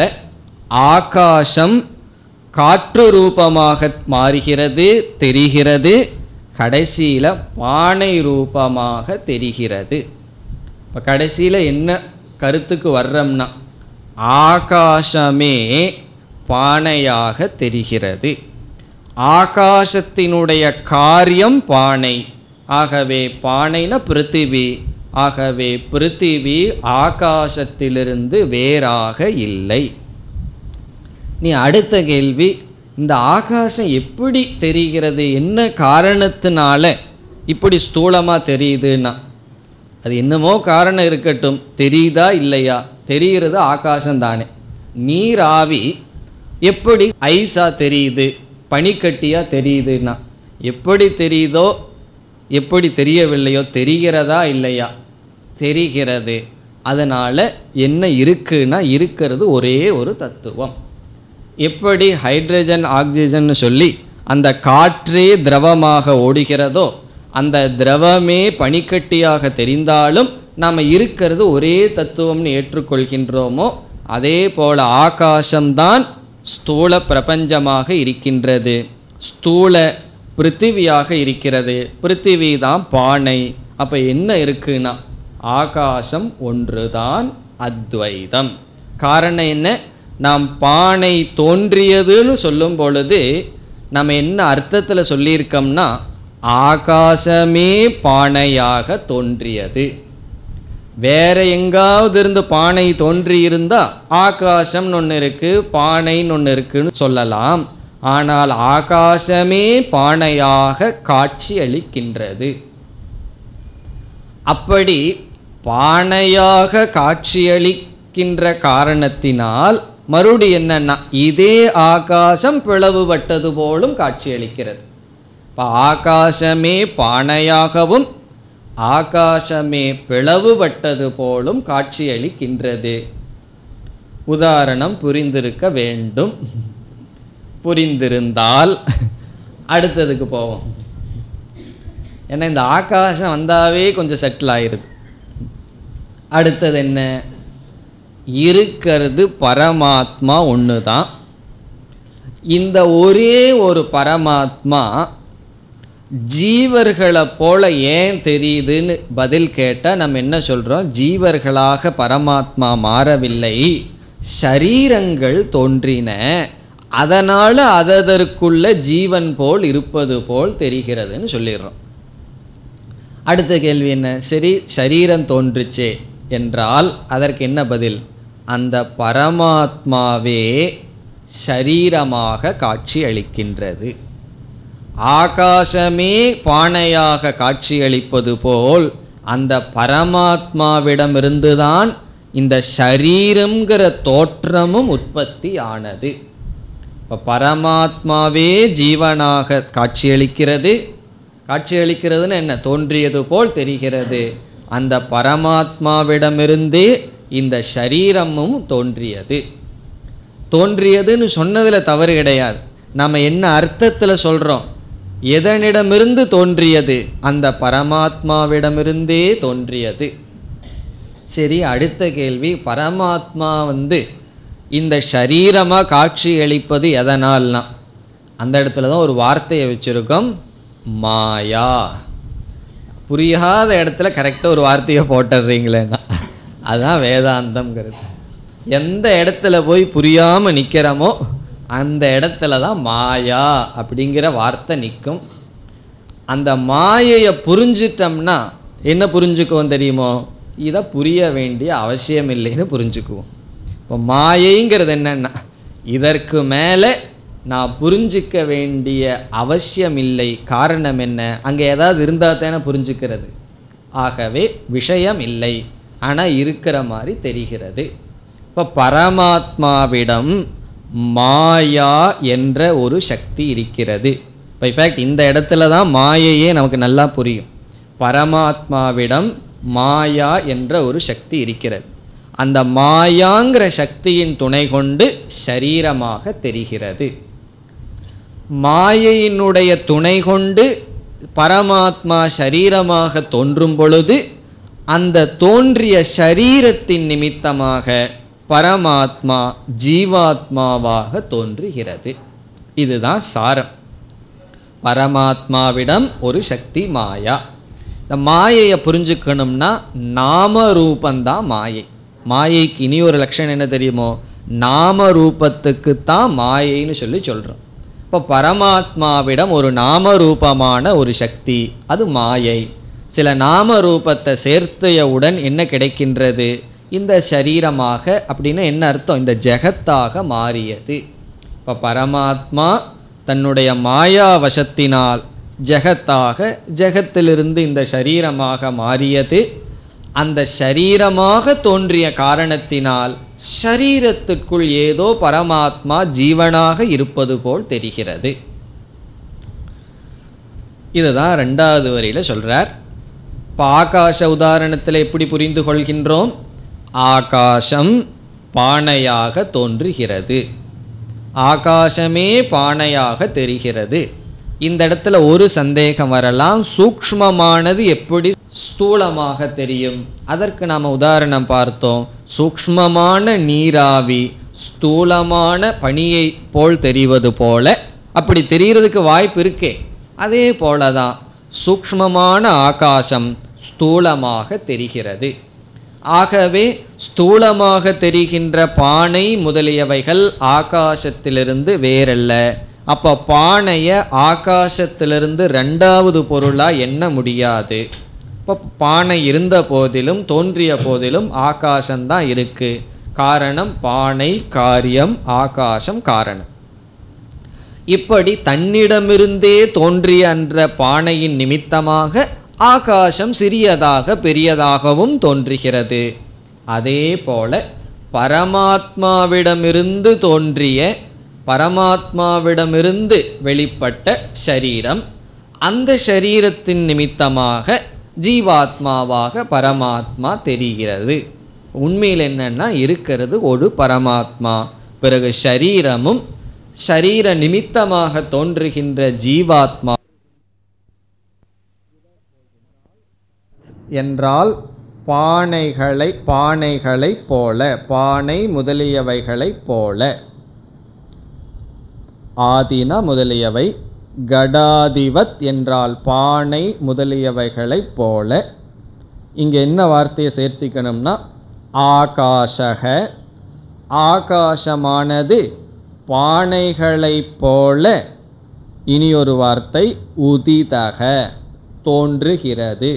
ஆகாசம் காற்று ரூபமாக மாறுகிறது தெரிகிறது கடைசியில் பானை ரூபமாக தெரிகிறது இப்போ கடைசியில் என்ன கருத்துக்கு வர்றோம்னா ஆகாசமே பானையாக தெரிகிறது ஆகாசத்தினுடைய காரியம் பானை ஆகவே பானைன பிருத்திவி ஆகவே பிருத்திவி ஆகாசத்திலிருந்து வேறாக இல்லை நீ அடுத்த கேள்வி இந்த ஆகாசம் எப்படி தெரிகிறது என்ன காரணத்தினால இப்படி ஸ்தூலமாக தெரியுதுன்னா அது என்னமோ காரணம் இருக்கட்டும் தெரியுதா இல்லையா தெரிகிறது ஆகாசம் தானே நீராவி எப்படி ஐஸா தெரியுது பனிக்கட்டியா தெரியுதுன்னா எப்படி தெரியுதோ எப்படி தெரியவில்லையோ தெரிகிறதா இல்லையா தெரிகிறது அதனால் என்ன இருக்குன்னா இருக்கிறது ஒரே ஒரு தத்துவம் எப்படி ஹைட்ரஜன் ஆக்சிஜன் சொல்லி அந்த காற்றே திரவமாக ஓடுகிறதோ அந்த திரவமே பனிக்கட்டியாக தெரிந்தாலும் நாம் இருக்கிறது ஒரே தத்துவம்னு ஏற்றுக்கொள்கின்றோமோ அதே போல ஆகாசம்தான் ஸ்தூல பிரபஞ்சமாக இருக்கின்றது ஸ்தூல பிருத்திவியாக இருக்கிறது பிருத்திவி தான் பானை அப்போ என்ன இருக்குன்னா ஆகாசம் ஒன்றுதான் அத்வைதம் காரணம் என்ன நாம் பானை தோன்றியதுன்னு சொல்லும் பொழுது நம்ம என்ன அர்த்தத்தில் சொல்லியிருக்கோம்னா ஆகாசமே பானையாக தோன்றியது வேற எங்காவது இருந்து பானை தோன்றி இருந்தா ஆகாசம்னு ஒன்று இருக்கு பானைன்னு ஒன்று இருக்குன்னு சொல்லலாம் ஆனால் ஆகாசமே பானையாக காட்சி அளிக்கின்றது அப்படி பானையாக காட்சியளிக்கின்ற காரணத்தினால் மறுபடி என்னன்னா இதே ஆகாசம் பிளவுபட்டது போலும் காட்சியளிக்கிறது இப்போ ஆகாசமே பானையாகவும் ஆகாசமே பிளவுபட்டது போலும் காட்சியளிக்கின்றது உதாரணம் புரிந்திருக்க வேண்டும் புரிந்திருந்தால் அடுத்ததுக்கு போவோம் ஏன்னா இந்த ஆகாசம் வந்தாவே கொஞ்சம் செட்டில் ஆயிருது அடுத்தது என்ன இருக்கிறது பரமாத்மா ஒன்று தான் இந்த ஒரே ஒரு பரமாத்மா ஜீவர்களை போல ஏன் தெரியுதுன்னு பதில் கேட்டால் நம்ம என்ன சொல்கிறோம் ஜீவர்களாக பரமாத்மா மாறவில்லை ஷரீரங்கள் தோன்றின அதனால் அததற்குள்ள ஜீவன் போல் இருப்பது போல் தெரிகிறதுன்னு சொல்லிடுறோம் அடுத்த கேள்வி என்ன சரி சரீரம் தோன்றுச்சே என்றால் அதற்கு என்ன பதில் அந்த பரமாத்மாவே ஷரீரமாக காட்சி அளிக்கின்றது ஆகாசமே பானையாக காட்சியளிப்பது போல் அந்த பரமாத்மாவிடமிருந்துதான் இந்த ஷரீரம்ங்கிற தோற்றமும் உற்பத்தி ஆனது இப்போ பரமாத்மாவே ஜீவனாக காட்சியளிக்கிறது காட்சியளிக்கிறதுன்னு என்ன தோன்றியது போல் தெரிகிறது அந்த பரமாத்மாவிடமிருந்தே இந்த ஷரீரமும் தோன்றியது தோன்றியதுன்னு சொன்னதில் தவறு கிடையாது நம்ம என்ன அர்த்தத்தில் சொல்கிறோம் எதனிடமிருந்து தோன்றியது அந்த பரமாத்மாவிடமிருந்தே தோன்றியது சரி அடுத்த கேள்வி பரமாத்மா வந்து இந்த ஷரீரமாக காட்சி அளிப்பது எதனால்னா அந்த இடத்துல தான் ஒரு வார்த்தையை வச்சுருக்கோம் மாயா புரியாத இடத்துல கரெக்டாக ஒரு வார்த்தையை போட்டுடுறீங்களேன்னா அதுதான் வேதாந்தம்ங்கிறது எந்த இடத்துல போய் புரியாமல் நிற்கிறோமோ அந்த இடத்துல தான் மாயா அப்படிங்கிற வார்த்தை நிற்கும் அந்த மாயையை புரிஞ்சிட்டோம்னா என்ன புரிஞ்சுக்குவோம் தெரியுமோ இதை புரிய வேண்டிய அவசியம் இல்லைன்னு புரிஞ்சுக்குவோம் இப்போ மாயைங்கிறது என்னன்னா இதற்கு மேலே நான் புரிஞ்சிக்க வேண்டிய அவசியம் இல்லை காரணம் என்ன அங்கே ஏதாவது இருந்தால் தானே புரிஞ்சுக்கிறது ஆகவே விஷயம் இல்லை ஆனால் இருக்கிற மாதிரி தெரிகிறது இப்போ பரமாத்மாவிடம் மாயா என்ற ஒரு சக்தி இருக்கிறது இப்போ இன்ஃபேக்ட் இந்த இடத்துல தான் மாயையே நமக்கு நல்லா புரியும் பரமாத்மாவிடம் மாயா என்ற ஒரு சக்தி இருக்கிறது அந்த மாயாங்கிற சக்தியின் துணை கொண்டு ஷரீரமாக தெரிகிறது மாயையினுடைய துணை கொண்டு பரமாத்மா ஷரீரமாக தோன்றும் பொழுது அந்த தோன்றிய ஷரீரத்தின் நிமித்தமாக பரமாத்மா ஜீவாத்மாவாக தோன்றுகிறது இதுதான் சாரம் பரமாத்மாவிடம் ஒரு சக்தி மாயா இந்த மாயையை புரிஞ்சுக்கணும்னா நாம ரூபந்தான் மாயை மாயைக்கு இனி ஒரு லட்சணம் என்ன தெரியுமோ நாம ரூபத்துக்கு தான் மாயைன்னு சொல்லி சொல்கிறோம் இப்போ பரமாத்மாவிடம் ஒரு நாம ரூபமான ஒரு சக்தி அது மாயை சில நாம ரூபத்தை சேர்த்தையவுடன் என்ன கிடைக்கின்றது இந்த சரீரமாக அப்படின்னு என்ன அர்த்தம் இந்த ஜெகத்தாக மாறியது இப்போ பரமாத்மா தன்னுடைய மாயா வசத்தினால் ஜெகத்தாக ஜெகத்திலிருந்து இந்த சரீரமாக மாறியது அந்த ஷரீரமாக தோன்றிய காரணத்தினால் ஷரீரத்திற்குள் ஏதோ பரமாத்மா ஜீவனாக இருப்பது போல் தெரிகிறது இதுதான் ரெண்டாவது வரியில் சொல்றார் இப்போ ஆகாச உதாரணத்தில் எப்படி புரிந்து கொள்கின்றோம் ஆகாசம் பானையாக தோன்றுகிறது ஆகாசமே பானையாக தெரிகிறது இந்த இடத்துல ஒரு சந்தேகம் வரலாம் சூக்ஷ்மமானது எப்படி ஸ்தூலமாக தெரியும் அதற்கு நாம் உதாரணம் பார்த்தோம் சூக்ஷ்மமான நீராவி ஸ்தூலமான பனியை போல் தெரிவது போல அப்படி தெரிகிறதுக்கு வாய்ப்பு இருக்கே அதே போல தான் சூக்ஷ்மமான ஆகாசம் ஸ்தூலமாக தெரிகிறது ஆகவே ஸ்தூலமாக தெரிகின்ற பானை முதலியவைகள் ஆகாசத்திலிருந்து வேறல்ல அப்போ பானையை ஆகாசத்திலிருந்து ரெண்டாவது பொருளாக எண்ண முடியாது இப்போ பானை இருந்த போதிலும் தோன்றிய போதிலும் ஆகாசம்தான் இருக்கு காரணம் பானை காரியம் ஆகாசம் காரணம் இப்படி தன்னிடமிருந்தே தோன்றிய அன்ற பானையின் நிமித்தமாக ஆகாசம் சிறியதாக பெரியதாகவும் தோன்றுகிறது அதே போல பரமாத்மாவிடமிருந்து தோன்றிய பரமாத்மாவிடமிருந்து வெளிப்பட்ட ஷரீரம் அந்த ஷரீரத்தின் நிமித்தமாக ஜீவாத்மாவாக பரமாத்மா தெரிகிறது உண்மையில் என்னன்னா இருக்கிறது ஒரு பரமாத்மா பிறகு ஷரீரமும் ஷரீர நிமித்தமாக தோன்றுகின்ற ஜீவாத்மா என்றால் பானைகளை பானைகளைப் போல பானை முதலியவைகளைப் போல ஆதின முதலியவை கடாதிவத் என்றால் பானை முதலியவைகளைப் போல இங்கே என்ன வார்த்தையை சேர்த்திக்கணும்னா ஆகாஷக ஆகாசமானது பானைகளைப் போல இனி ஒரு வார்த்தை உதிதக தோன்றுகிறது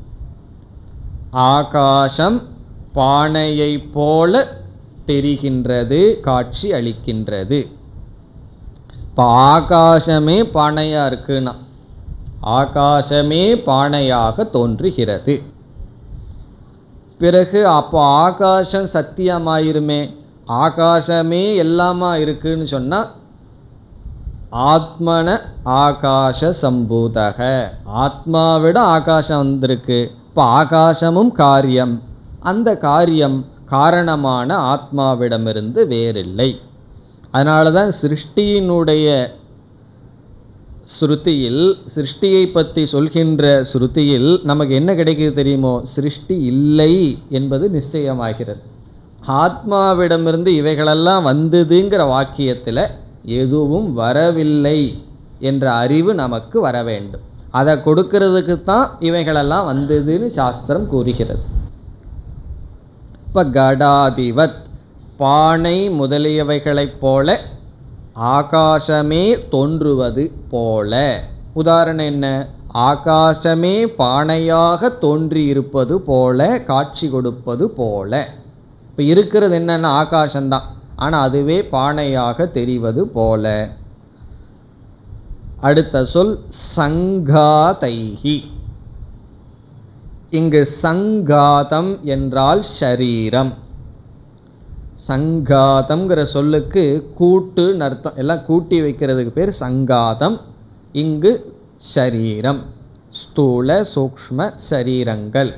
ஆகாசம் பானையைப் போல தெரிகின்றது காட்சி அளிக்கின்றது இப்போ ஆகாசமே பானையாக இருக்குன்னா ஆகாசமே பானையாக தோன்றுகிறது பிறகு அப்போ ஆகாசம் சத்தியமாயிருமே ஆகாசமே எல்லாமா இருக்குன்னு சொன்னால் ஆத்மன ஆகாச சம்பூதக ஆத்மாவிட ஆகாசம் வந்திருக்கு இப்போ ஆகாசமும் காரியம் அந்த காரியம் காரணமான ஆத்மாவிடமிருந்து வேறில்லை அதனால தான் சிருஷ்டியினுடைய ஸ்ருதியில் சிருஷ்டியை பற்றி சொல்கின்ற ஸ்ருதியில் நமக்கு என்ன கிடைக்குது தெரியுமோ சிருஷ்டி இல்லை என்பது நிச்சயமாகிறது ஆத்மாவிடமிருந்து இவைகளெல்லாம் வந்ததுங்கிற வாக்கியத்தில் எதுவும் வரவில்லை என்ற அறிவு நமக்கு வர வேண்டும் அதை கொடுக்கறதுக்கு தான் இவைகளெல்லாம் வந்ததுன்னு சாஸ்திரம் கூறுகிறது இப்போ கடாதிவத் பானை முதலியவைகளைப் போல ஆகாசமே தோன்றுவது போல உதாரணம் என்ன ஆகாசமே பானையாக தோன்றியிருப்பது போல காட்சி கொடுப்பது போல இப்போ இருக்கிறது என்னென்ன ஆகாசம்தான் ஆனால் அதுவே பானையாக தெரிவது போல அடுத்த சொல் சங்காதைஹி இங்கு சங்காதம் என்றால் ஷரீரம் சங்காதம்ங்கிற சொல்லுக்கு கூட்டுன்னு அர்த்தம் எல்லாம் கூட்டி வைக்கிறதுக்கு பேர் சங்காதம் இங்கு ஷரீரம் ஸ்தூல சூக்ஷ்ம ஷரீரங்கள்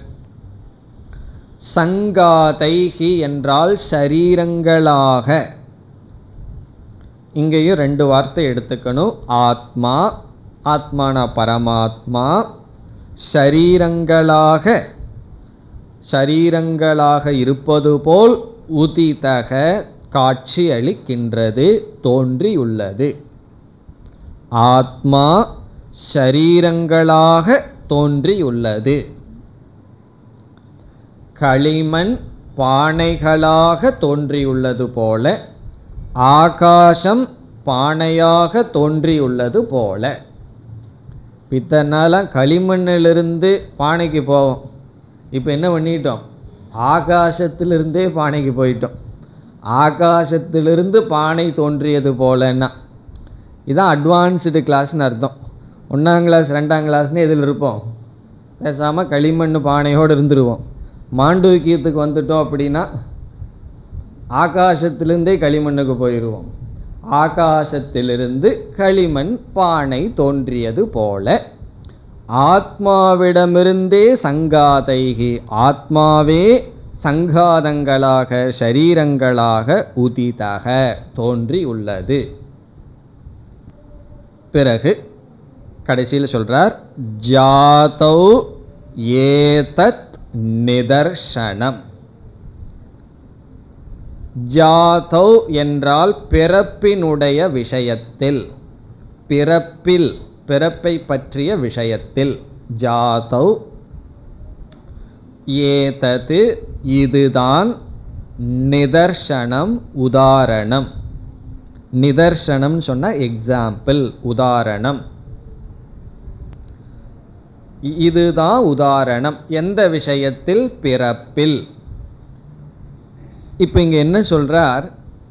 சங்காதைஹி என்றால் ஷரீரங்களாக இங்கேயும் ரெண்டு வார்த்தை எடுத்துக்கணும் ஆத்மா ஆத்மான பரமாத்மா ஷரீரங்களாக ஷரீரங்களாக இருப்பது போல் உதிதக காட்சி அளிக்கின்றது தோன்றியுள்ளது ஆத்மா ஷரீரங்களாக தோன்றியுள்ளது களிமண் பானைகளாக தோன்றியுள்ளது போல ஆகாசம் பானையாக தோன்றியுள்ளது போல பித்தனால களிமண்ணிலிருந்து பானைக்கு போவோம் இப்போ என்ன பண்ணிட்டோம் ஆகாசத்திலிருந்தே பானைக்கு போயிட்டோம் ஆகாசத்திலிருந்து பானை தோன்றியது போலன்னா இதான் அட்வான்ஸ்டு கிளாஸ்னு அர்த்தம் ஒன்றாம் கிளாஸ் ரெண்டாம் கிளாஸ்னு எதில் இருப்போம் பேசாமல் களிமண் பானையோடு இருந்துருவோம் மாண்டூக்கியத்துக்கு வந்துட்டோம் அப்படின்னா ஆகாசத்திலிருந்தே களிமண்ணுக்கு போயிடுவோம் ஆகாசத்திலிருந்து களிமண் பானை தோன்றியது போல ஆத்மாவிடமிருந்தே சங்காதைகி ஆத்மாவே சங்காதங்களாக ஷரீரங்களாக உதிதக தோன்றியுள்ளது பிறகு கடைசியில் சொல்றார் ஜாதௌ ஏதத் நிதர்சனம் ஜாதௌ என்றால் பிறப்பினுடைய விஷயத்தில் பிறப்பில் பிறப்பை பற்றிய விஷயத்தில் ஜாதௌ ஏதது இதுதான் நிதர்சனம் உதாரணம் நிதர்சனம் சொன்ன எக்ஸாம்பிள் உதாரணம் இ- இதுதான் உதாரணம் எந்த விஷயத்தில் பிறப்பில் இப்போ இங்க என்ன சொல்றார்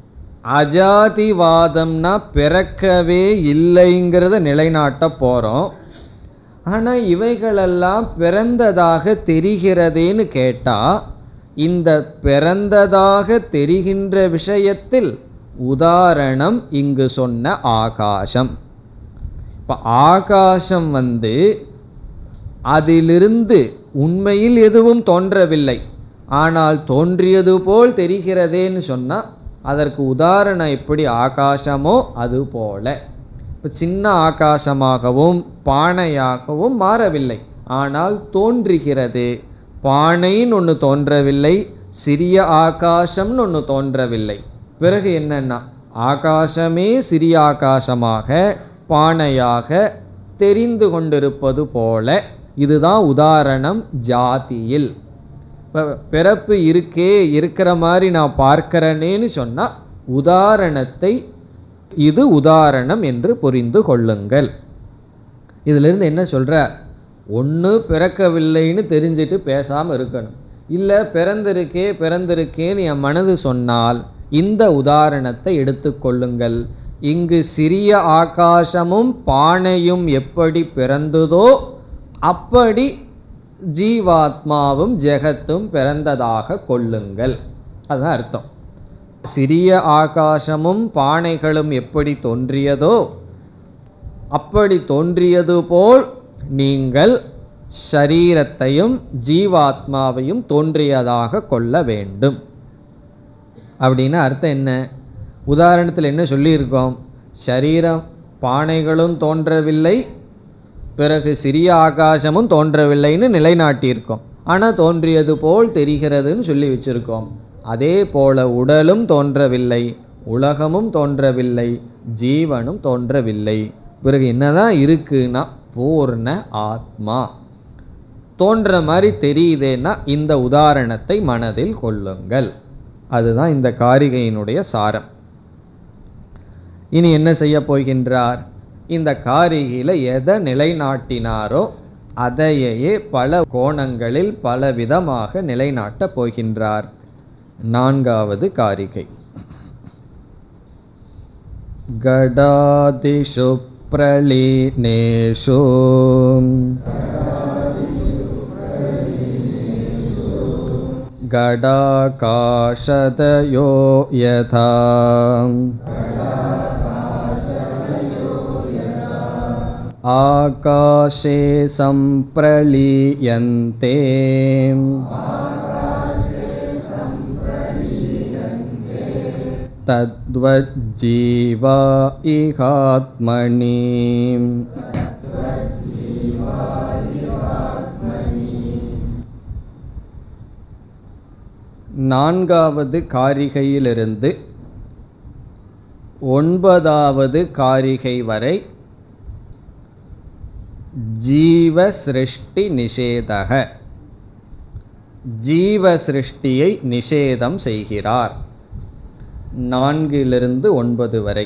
அஜாதிவாதம்னா பிறக்கவே இல்லைங்கிறத நிலைநாட்ட போறோம் ஆனா இவைகளெல்லாம் பிறந்ததாக தெரிகிறதேன்னு கேட்டா இந்த பிறந்ததாக தெரிகின்ற விஷயத்தில் உதாரணம் இங்கு சொன்ன ஆகாசம் இப்போ ஆகாசம் வந்து அதிலிருந்து உண்மையில் எதுவும் தோன்றவில்லை ஆனால் தோன்றியது போல் தெரிகிறதேன்னு சொன்னால் அதற்கு உதாரணம் எப்படி ஆகாசமோ அது போல இப்போ சின்ன ஆகாசமாகவும் பானையாகவும் மாறவில்லை ஆனால் தோன்றுகிறது பானைன்னு ஒன்று தோன்றவில்லை சிறிய ஆகாசம்னு ஒன்று தோன்றவில்லை பிறகு என்னன்னா ஆகாசமே சிறிய ஆகாசமாக பானையாக தெரிந்து கொண்டிருப்பது போல இதுதான் உதாரணம் ஜாதியில் இப்போ பிறப்பு இருக்கே இருக்கிற மாதிரி நான் பார்க்கிறனேன்னு சொன்னால் உதாரணத்தை இது உதாரணம் என்று புரிந்து கொள்ளுங்கள் இதிலிருந்து என்ன சொல்கிறார் ஒன்று பிறக்கவில்லைன்னு தெரிஞ்சுட்டு பேசாமல் இருக்கணும் இல்லை பிறந்திருக்கே பிறந்திருக்கேன்னு என் மனது சொன்னால் இந்த உதாரணத்தை எடுத்துக்கொள்ளுங்கள் இங்கு சிறிய ஆகாசமும் பானையும் எப்படி பிறந்ததோ அப்படி ஜீவாத்மாவும் ஜெகத்தும் பிறந்ததாக கொள்ளுங்கள் அதுதான் அர்த்தம் சிறிய ஆகாசமும் பானைகளும் எப்படி தோன்றியதோ அப்படி தோன்றியது போல் நீங்கள் ஷரீரத்தையும் ஜீவாத்மாவையும் தோன்றியதாக கொள்ள வேண்டும் அப்படின்னு அர்த்தம் என்ன உதாரணத்தில் என்ன சொல்லியிருக்கோம் ஷரீரம் பானைகளும் தோன்றவில்லை பிறகு சிறிய ஆகாசமும் தோன்றவில்லைன்னு நிலைநாட்டியிருக்கோம் ஆனால் தோன்றியது போல் தெரிகிறதுன்னு சொல்லி வச்சிருக்கோம் அதே போல உடலும் தோன்றவில்லை உலகமும் தோன்றவில்லை ஜீவனும் தோன்றவில்லை பிறகு என்னதான் இருக்குன்னா பூர்ண ஆத்மா தோன்ற மாதிரி தெரியுதேன்னா இந்த உதாரணத்தை மனதில் கொள்ளுங்கள் அதுதான் இந்த காரிகையினுடைய சாரம் இனி என்ன செய்ய போகின்றார் இந்த காரிகையில் எதை நிலைநாட்டினாரோ அதையே பல கோணங்களில் பல விதமாக நிலைநாட்டப் போகின்றார் நான்காவது காரிகை गडादिषु प्रलीनेषु गडाकाशदयो यथा आकाशे सम्प्रलीयन्ते तद्वज्जीवा इहात्मनि நான்காவது காரிகையிலிருந்து ஒன்பதாவது காரிகை வரை ஜீவ சிருஷ்டி நிஷேதக ஜீவ சிருஷ்டியை நிஷேதம் செய்கிறார் நான்கிலிருந்து ஒன்பது வரை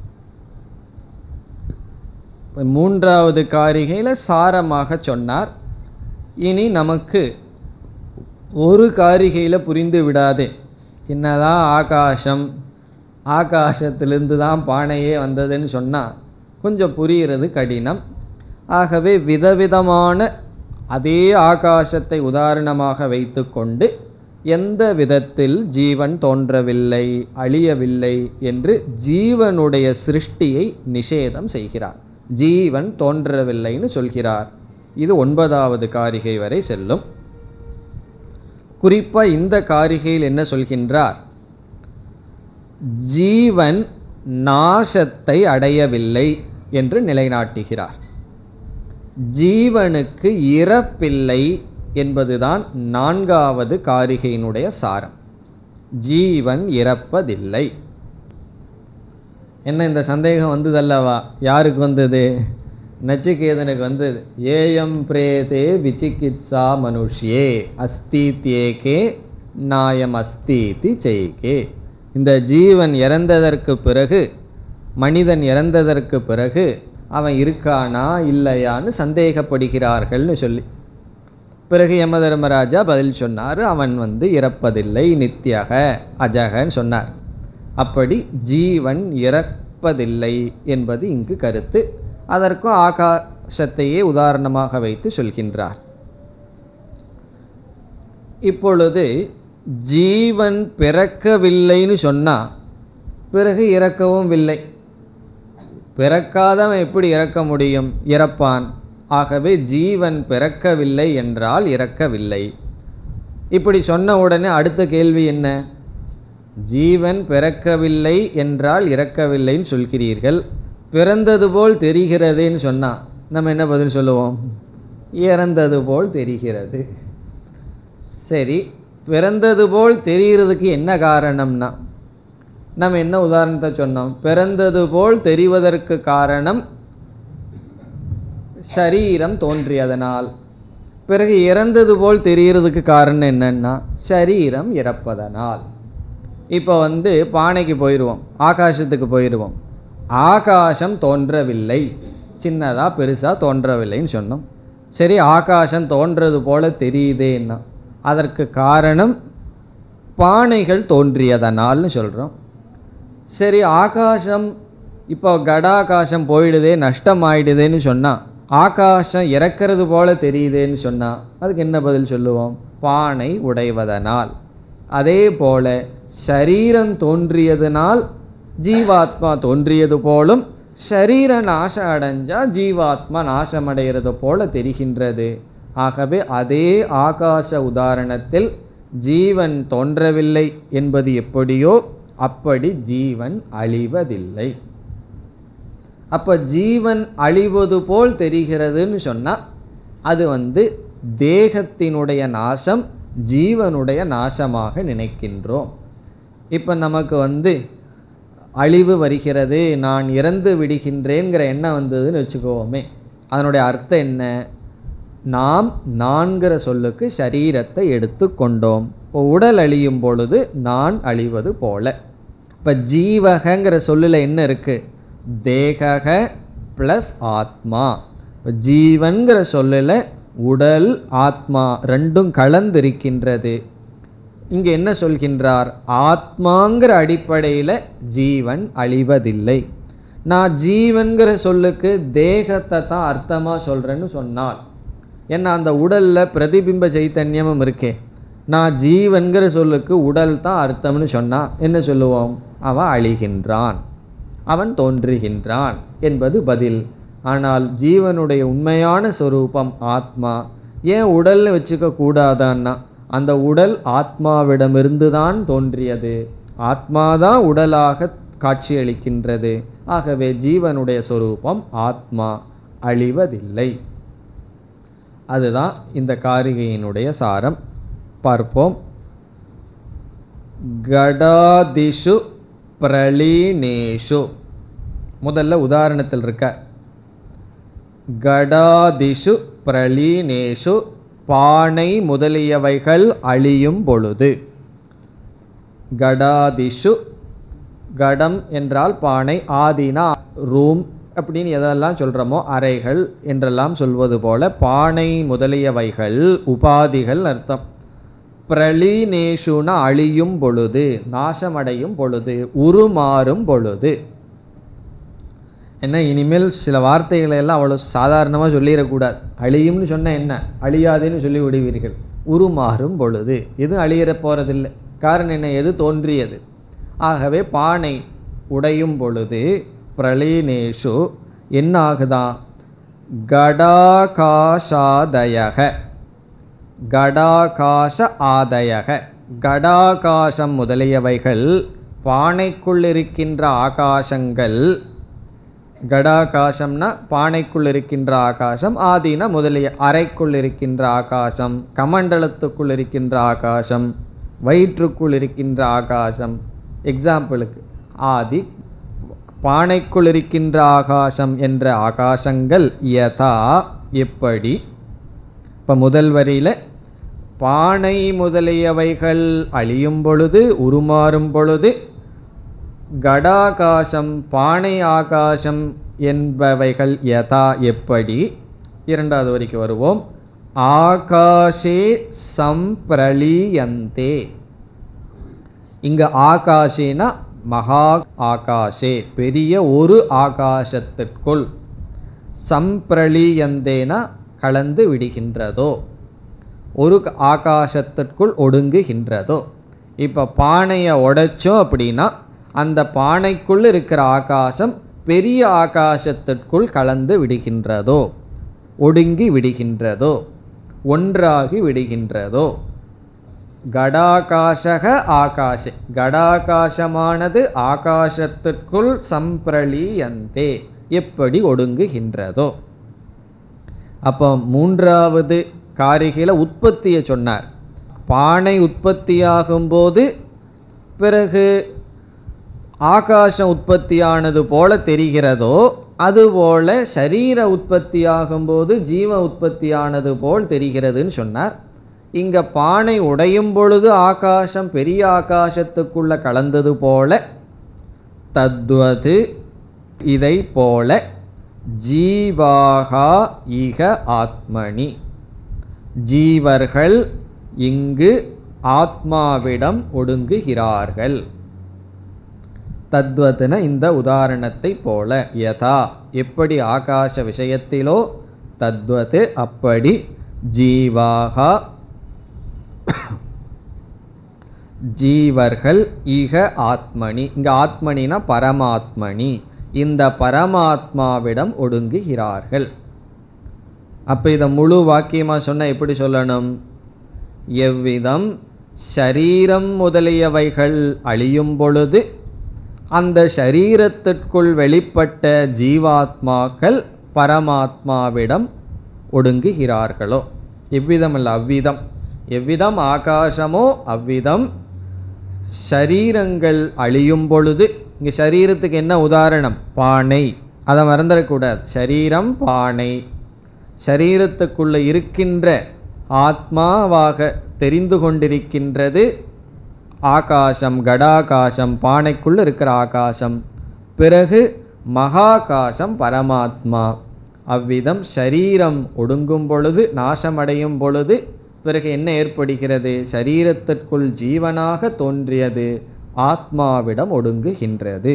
இப்ப மூன்றாவது காரிகையில் சாரமாக சொன்னார் இனி நமக்கு ஒரு காரிகையில் புரிந்து விடாது என்னதான் ஆகாசம் ஆகாசத்திலிருந்து தான் பானையே வந்ததுன்னு சொன்னால் கொஞ்சம் புரிகிறது கடினம் ஆகவே விதவிதமான அதே ஆகாசத்தை உதாரணமாக வைத்துக்கொண்டு எந்த விதத்தில் ஜீவன் தோன்றவில்லை அழியவில்லை என்று ஜீவனுடைய சிருஷ்டியை நிஷேதம் செய்கிறார் ஜீவன் தோன்றவில்லைன்னு சொல்கிறார் இது ஒன்பதாவது காரிகை வரை செல்லும் குறிப்பாக இந்த காரிகையில் என்ன சொல்கின்றார் ஜீவன் நாசத்தை அடையவில்லை என்று நிலைநாட்டுகிறார் ஜீவனுக்கு இறப்பில்லை என்பதுதான் நான்காவது காரிகையினுடைய சாரம் ஜீவன் இறப்பதில்லை என்ன இந்த சந்தேகம் வந்ததல்லவா யாருக்கு வந்தது நச்சிகேதனுக்கு வந்தது ஏயம் பிரேதே விசிகித்சா மனுஷ்யே அஸ்தித்யேகே நாயம் அஸ்தீதி செய்கே இந்த ஜீவன் இறந்ததற்கு பிறகு மனிதன் இறந்ததற்கு பிறகு அவன் இருக்கானா இல்லையான்னு சந்தேகப்படுகிறார்கள்னு சொல்லி பிறகு யம தர்மராஜா பதில் சொன்னார் அவன் வந்து இறப்பதில்லை நித்தியக அஜகன்னு சொன்னார் அப்படி ஜீவன் இறப்பதில்லை என்பது இங்கு கருத்து அதற்கும் ஆகாசத்தையே உதாரணமாக வைத்து சொல்கின்றார் இப்பொழுது ஜீவன் பிறக்கவில்லைன்னு சொன்னால் பிறகு இறக்கவும் இல்லை பிறக்காதவன் எப்படி இறக்க முடியும் இறப்பான் ஆகவே ஜீவன் பிறக்கவில்லை என்றால் இறக்கவில்லை இப்படி சொன்ன உடனே அடுத்த கேள்வி என்ன ஜீவன் பிறக்கவில்லை என்றால் இறக்கவில்லைன்னு சொல்கிறீர்கள் பிறந்தது போல் தெரிகிறதேன்னு சொன்னால் நம்ம என்ன பதில் சொல்லுவோம் இறந்தது போல் தெரிகிறது சரி பிறந்தது போல் தெரிகிறதுக்கு என்ன காரணம்னா நம்ம என்ன உதாரணத்தை சொன்னோம் பிறந்தது போல் தெரிவதற்கு காரணம் சரீரம் தோன்றியதனால் பிறகு இறந்தது போல் தெரிகிறதுக்கு காரணம் என்னன்னா சரீரம் இறப்பதனால் இப்போ வந்து பானைக்கு போயிடுவோம் ஆகாசத்துக்கு போயிடுவோம் ஆகாசம் தோன்றவில்லை சின்னதாக பெருசாக தோன்றவில்லைன்னு சொன்னோம் சரி ஆகாசம் தோன்றது போல தெரியுதேன்னா அதற்கு காரணம் பானைகள் தோன்றியதனால்னு சொல்கிறோம் சரி ஆகாசம் இப்போ கடாகாசம் போயிடுதே நஷ்டம் ஆயிடுதேன்னு சொன்னால் ஆகாசம் இறக்கிறது போல தெரியுதேன்னு சொன்னால் அதுக்கு என்ன பதில் சொல்லுவோம் பானை உடைவதனால் அதே போல சரீரம் தோன்றியதனால் ஜீவாத்மா தோன்றியது போலும் சரீர நாசம் அடைஞ்சா ஜீவாத்மா நாசமடைகிறது போல தெரிகின்றது ஆகவே அதே ஆகாச உதாரணத்தில் ஜீவன் தோன்றவில்லை என்பது எப்படியோ அப்படி ஜீவன் அழிவதில்லை அப்போ ஜீவன் அழிவது போல் தெரிகிறதுன்னு சொன்னால் அது வந்து தேகத்தினுடைய நாசம் ஜீவனுடைய நாசமாக நினைக்கின்றோம் இப்போ நமக்கு வந்து அழிவு வருகிறது நான் இறந்து விடுகின்றேங்கிற எண்ணம் வந்ததுன்னு வச்சுக்கோமே அதனுடைய அர்த்தம் என்ன நாம் நான்கிற சொல்லுக்கு சரீரத்தை எடுத்து கொண்டோம் இப்போ உடல் அழியும் பொழுது நான் அழிவது போல இப்போ ஜீவகங்கிற சொல்லில் என்ன இருக்குது தேகக ப்ளஸ் ஆத்மா ஜீவன்கிற சொல்லில் உடல் ஆத்மா ரெண்டும் கலந்திருக்கின்றது இங்கே என்ன சொல்கின்றார் ஆத்மாங்கிற அடிப்படையில் ஜீவன் அழிவதில்லை நான் ஜீவன்கிற சொல்லுக்கு தேகத்தை தான் அர்த்தமாக சொல்கிறேன்னு சொன்னால் ஏன்னா அந்த உடலில் பிரதிபிம்ப சைத்தன்யமும் இருக்கே நான் ஜீவன்கிற சொல்லுக்கு உடல் தான் அர்த்தம்னு சொன்னால் என்ன சொல்லுவோம் அவன் அழிகின்றான் அவன் தோன்றுகின்றான் என்பது பதில் ஆனால் ஜீவனுடைய உண்மையான சொரூபம் ஆத்மா ஏன் உடல்னு வச்சுக்க கூடாதான்னா அந்த உடல் ஆத்மாவிடமிருந்து தான் தோன்றியது ஆத்மாதான் உடலாக காட்சியளிக்கின்றது ஆகவே ஜீவனுடைய சொரூபம் ஆத்மா அழிவதில்லை அதுதான் இந்த காரிகையினுடைய சாரம் பார்ப்போம் கடாதிஷு பிரளீனேஷு முதல்ல உதாரணத்தில் இருக்க கடாதிஷு பிரளீனேஷு பானை முதலியவைகள் அழியும் பொழுது கடாதிஷு கடம் என்றால் பானை ஆதினா ரூம் அப்படின்னு எதெல்லாம் சொல்கிறோமோ அறைகள் என்றெல்லாம் சொல்வது போல பானை முதலியவைகள் உபாதிகள் அர்த்தம் பிரளீனேஷுன அழியும் பொழுது நாசமடையும் பொழுது உருமாறும் பொழுது என்ன இனிமேல் சில வார்த்தைகளை எல்லாம் அவ்வளோ சாதாரணமாக சொல்லிடக்கூடாது அழியும்னு சொன்னால் என்ன அழியாதுன்னு சொல்லி விடுவீர்கள் உருமாறும் பொழுது எதுவும் அழியிற போகிறதில்லை காரணம் என்ன எது தோன்றியது ஆகவே பானை உடையும் பொழுது பிரளீனேஷு என்ன ஆகுதான் கடாகாசாதயக கடாகாச ஆதயக கடாகாசம் முதலியவைகள் பானைக்குள் இருக்கின்ற ஆகாசங்கள் கடாகாசம்னா பானைக்குள் இருக்கின்ற ஆகாசம் ஆதினா முதலிய அறைக்குள் இருக்கின்ற ஆகாசம் கமண்டலத்துக்குள் இருக்கின்ற ஆகாசம் வயிற்றுக்குள் இருக்கின்ற ஆகாசம் எக்ஸாம்பிளுக்கு ஆதி பானைக்குள் இருக்கின்ற ஆகாசம் என்ற ஆகாசங்கள் யதா எப்படி இப்போ முதல் வரியில் பானை முதலியவைகள் அழியும் பொழுது உருமாறும் பொழுது கடாகாசம் பானை ஆகாசம் என்பவைகள் யதா எப்படி இரண்டாவது வரைக்கும் வருவோம் ஆகாஷே சம்பிரளியந்தே இங்க ஆகாஷேனா மகா ஆகாஷே பெரிய ஒரு ஆகாசத்திற்குள் சம்பிரளியந்தேனா கலந்து விடுகின்றதோ ஒரு ஆகாசத்திற்குள் ஒடுங்குகின்றதோ இப்போ பானையை உடைச்சோம் அப்படின்னா அந்த பானைக்குள் இருக்கிற ஆகாசம் பெரிய ஆகாசத்திற்குள் கலந்து விடுகின்றதோ ஒடுங்கி விடுகின்றதோ ஒன்றாகி விடுகின்றதோ கடாகாசக ஆகாஷே கடாகாசமானது ஆகாசத்திற்குள் சம்பிரளியந்தே எப்படி ஒடுங்குகின்றதோ அப்போ மூன்றாவது காரிகையில் உற்பத்தியை சொன்னார் பானை உற்பத்தியாகும் போது பிறகு ஆகாசம் உற்பத்தியானது போல தெரிகிறதோ அதுபோல சரீர உற்பத்தியாகும் போது ஜீவ உற்பத்தியானது போல் தெரிகிறதுன்னு சொன்னார் இங்க பானை உடையும் பொழுது ஆகாசம் பெரிய ஆகாசத்துக்குள்ள கலந்தது போல தத்வது இதை போல ஜீவாகா இக ஆத்மனி ஜீவர்கள் இங்கு ஆத்மாவிடம் ஒடுங்குகிறார்கள் தத்வத்தின இந்த உதாரணத்தை போல யதா எப்படி ஆகாச விஷயத்திலோ தத்வத்து அப்படி ஜீவாகா ஜீவர்கள் ஈக ஆத்மனி இங்க ஆத்மனினா பரமாத்மனி இந்த பரமாத்மாவிடம் ஒடுங்குகிறார்கள் அப்போ இதை முழு வாக்கியமாக சொன்னால் எப்படி சொல்லணும் எவ்விதம் ஷரீரம் முதலியவைகள் அழியும் பொழுது அந்த ஷரீரத்திற்குள் வெளிப்பட்ட ஜீவாத்மாக்கள் பரமாத்மாவிடம் ஒடுங்குகிறார்களோ எவ்விதம் அல்ல அவ்விதம் எவ்விதம் ஆகாசமோ அவ்விதம் ஷரீரங்கள் அழியும் பொழுது இங்கே சரீரத்துக்கு என்ன உதாரணம் பானை அதை மறந்துடக்கூடாது ஷரீரம் பானை ஷரீரத்துக்குள்ள இருக்கின்ற ஆத்மாவாக தெரிந்து கொண்டிருக்கின்றது ஆகாசம் கடாகாசம் பானைக்குள்ள இருக்கிற ஆகாசம் பிறகு மகாகாசம் பரமாத்மா அவ்விதம் ஷரீரம் ஒடுங்கும் பொழுது நாசமடையும் பொழுது பிறகு என்ன ஏற்படுகிறது சரீரத்திற்குள் ஜீவனாக தோன்றியது ஆத்மாவிடம் ஒடுங்குகின்றது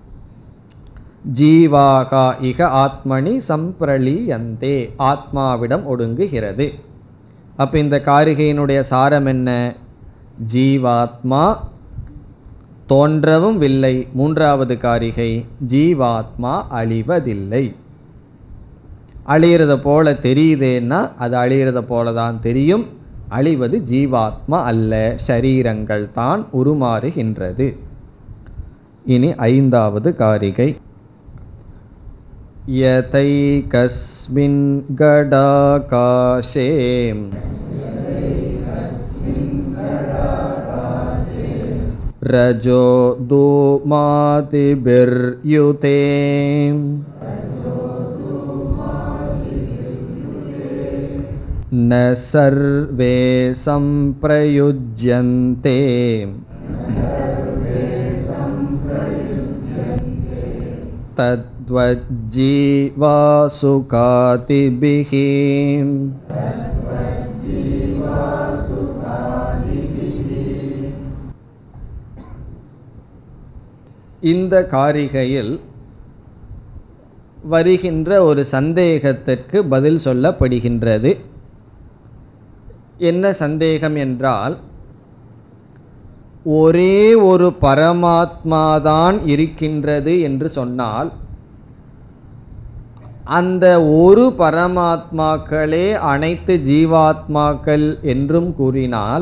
ஜீவாகா இக ஆத்மனி சம்பிரளியந்தே ஆத்மாவிடம் ஒடுங்குகிறது அப்போ இந்த காரிகையினுடைய சாரம் என்ன ஜீவாத்மா தோன்றவும் இல்லை மூன்றாவது காரிகை ஜீவாத்மா அழிவதில்லை அழியிறத போல தெரியுதேன்னா அது அழியிறத போல தான் தெரியும் அழிவது ஜீவாத்மா அல்ல ஷரீரங்கள் தான் உருமாறுகின்றது இனி ஐந்தாவது காரிகை यतैकस्मिन् गडाकाशे रजो धूमातिभिर्युते न सर्वे सम्प्रयुज्यन्ते तद्वज्जीवासुखातिभिः இந்த காரிகையில் வருகின்ற ஒரு சந்தேகத்திற்கு பதில் சொல்லப்படுகின்றது என்ன சந்தேகம் என்றால் ஒரே ஒரு பரமாத்மாதான் இருக்கின்றது என்று சொன்னால் அந்த ஒரு பரமாத்மாக்களே அனைத்து ஜீவாத்மாக்கள் என்றும் கூறினால்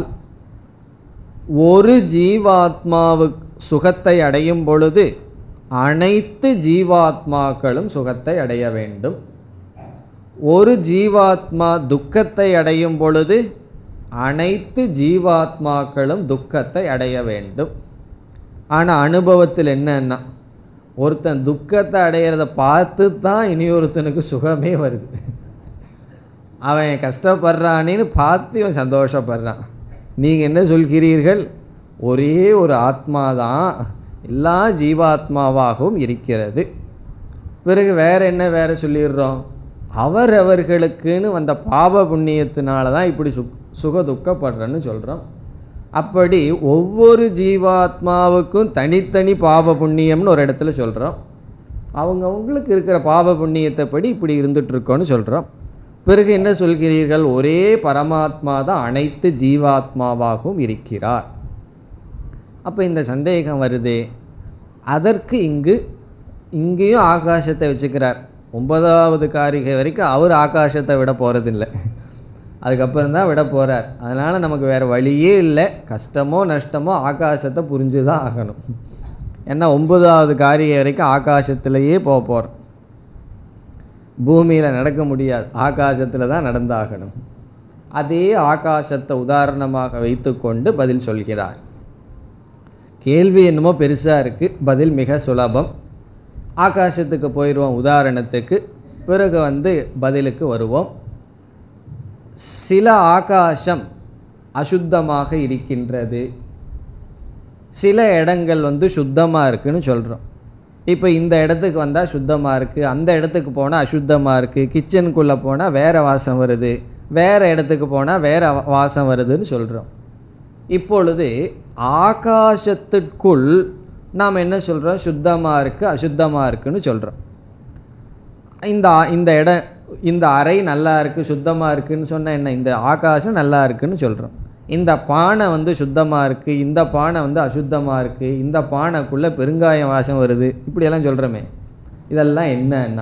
ஒரு ஜீவாத்மாவு சுகத்தை அடையும் பொழுது அனைத்து ஜீவாத்மாக்களும் சுகத்தை அடைய வேண்டும் ஒரு ஜீவாத்மா துக்கத்தை அடையும் பொழுது அனைத்து ஜீவாத்மாக்களும் துக்கத்தை அடைய வேண்டும் ஆனால் அனுபவத்தில் என்னன்னா ஒருத்தன் துக்கத்தை அடையிறத பார்த்து தான் இனியொருத்தனுக்கு சுகமே வருது அவன் கஷ்டப்படுறானேன்னு பார்த்து இவன் சந்தோஷப்படுறான் நீங்கள் என்ன சொல்கிறீர்கள் ஒரே ஒரு ஆத்மா தான் எல்லா ஜீவாத்மாவாகவும் இருக்கிறது பிறகு வேற என்ன வேற சொல்லிடுறோம் அவரவர்களுக்குன்னு வந்த பாப புண்ணியத்தினால தான் இப்படி சுக் சுக துக்கப்படுறேன்னு சொல்கிறோம் அப்படி ஒவ்வொரு ஜீவாத்மாவுக்கும் தனித்தனி பாப புண்ணியம்னு ஒரு இடத்துல சொல்கிறோம் அவங்கவுங்களுக்கு இருக்கிற பாப புண்ணியத்தை படி இப்படி இருந்துகிட்ருக்கோன்னு சொல்கிறோம் பிறகு என்ன சொல்கிறீர்கள் ஒரே பரமாத்மா தான் அனைத்து ஜீவாத்மாவாகவும் இருக்கிறார் அப்போ இந்த சந்தேகம் வருதே அதற்கு இங்கு இங்கேயும் ஆகாசத்தை வச்சுக்கிறார் ஒன்பதாவது காரிகை வரைக்கும் அவர் ஆகாசத்தை விட போகிறதில்லை அதுக்கப்புறம் தான் விட போகிறார் அதனால் நமக்கு வேறு வழியே இல்லை கஷ்டமோ நஷ்டமோ ஆகாசத்தை புரிஞ்சு தான் ஆகணும் ஏன்னா ஒன்பதாவது காரிகை வரைக்கும் ஆகாசத்திலேயே போக போகிறோம் பூமியில் நடக்க முடியாது ஆகாசத்தில் தான் நடந்தாகணும் அதே ஆகாசத்தை உதாரணமாக வைத்துக்கொண்டு பதில் சொல்கிறார் கேள்வி என்னமோ பெருசாக இருக்குது பதில் மிக சுலபம் ஆகாசத்துக்கு போயிடுவோம் உதாரணத்துக்கு பிறகு வந்து பதிலுக்கு வருவோம் சில ஆகாசம் அசுத்தமாக இருக்கின்றது சில இடங்கள் வந்து சுத்தமாக இருக்குன்னு சொல்கிறோம் இப்போ இந்த இடத்துக்கு வந்தால் சுத்தமாக இருக்குது அந்த இடத்துக்கு போனால் அசுத்தமாக இருக்குது கிச்சனுக்குள்ளே போனால் வேறு வாசம் வருது வேறு இடத்துக்கு போனால் வேறு வாசம் வருதுன்னு சொல்கிறோம் இப்பொழுது ஆகாசத்திற்குள் நாம் என்ன சொல்கிறோம் சுத்தமாக இருக்குது அசுத்தமாக இருக்குன்னு சொல்கிறோம் இந்த இந்த இடம் இந்த அறை நல்லா இருக்குது சுத்தமாக இருக்குன்னு சொன்னால் என்ன இந்த ஆகாசம் நல்லா இருக்குன்னு சொல்கிறோம் இந்த பானை வந்து சுத்தமாக இருக்குது இந்த பானை வந்து அசுத்தமாக இருக்குது இந்த பானைக்குள்ளே பெருங்காயம் வாசம் வருது இப்படியெல்லாம் சொல்கிறோமே இதெல்லாம் என்னன்னா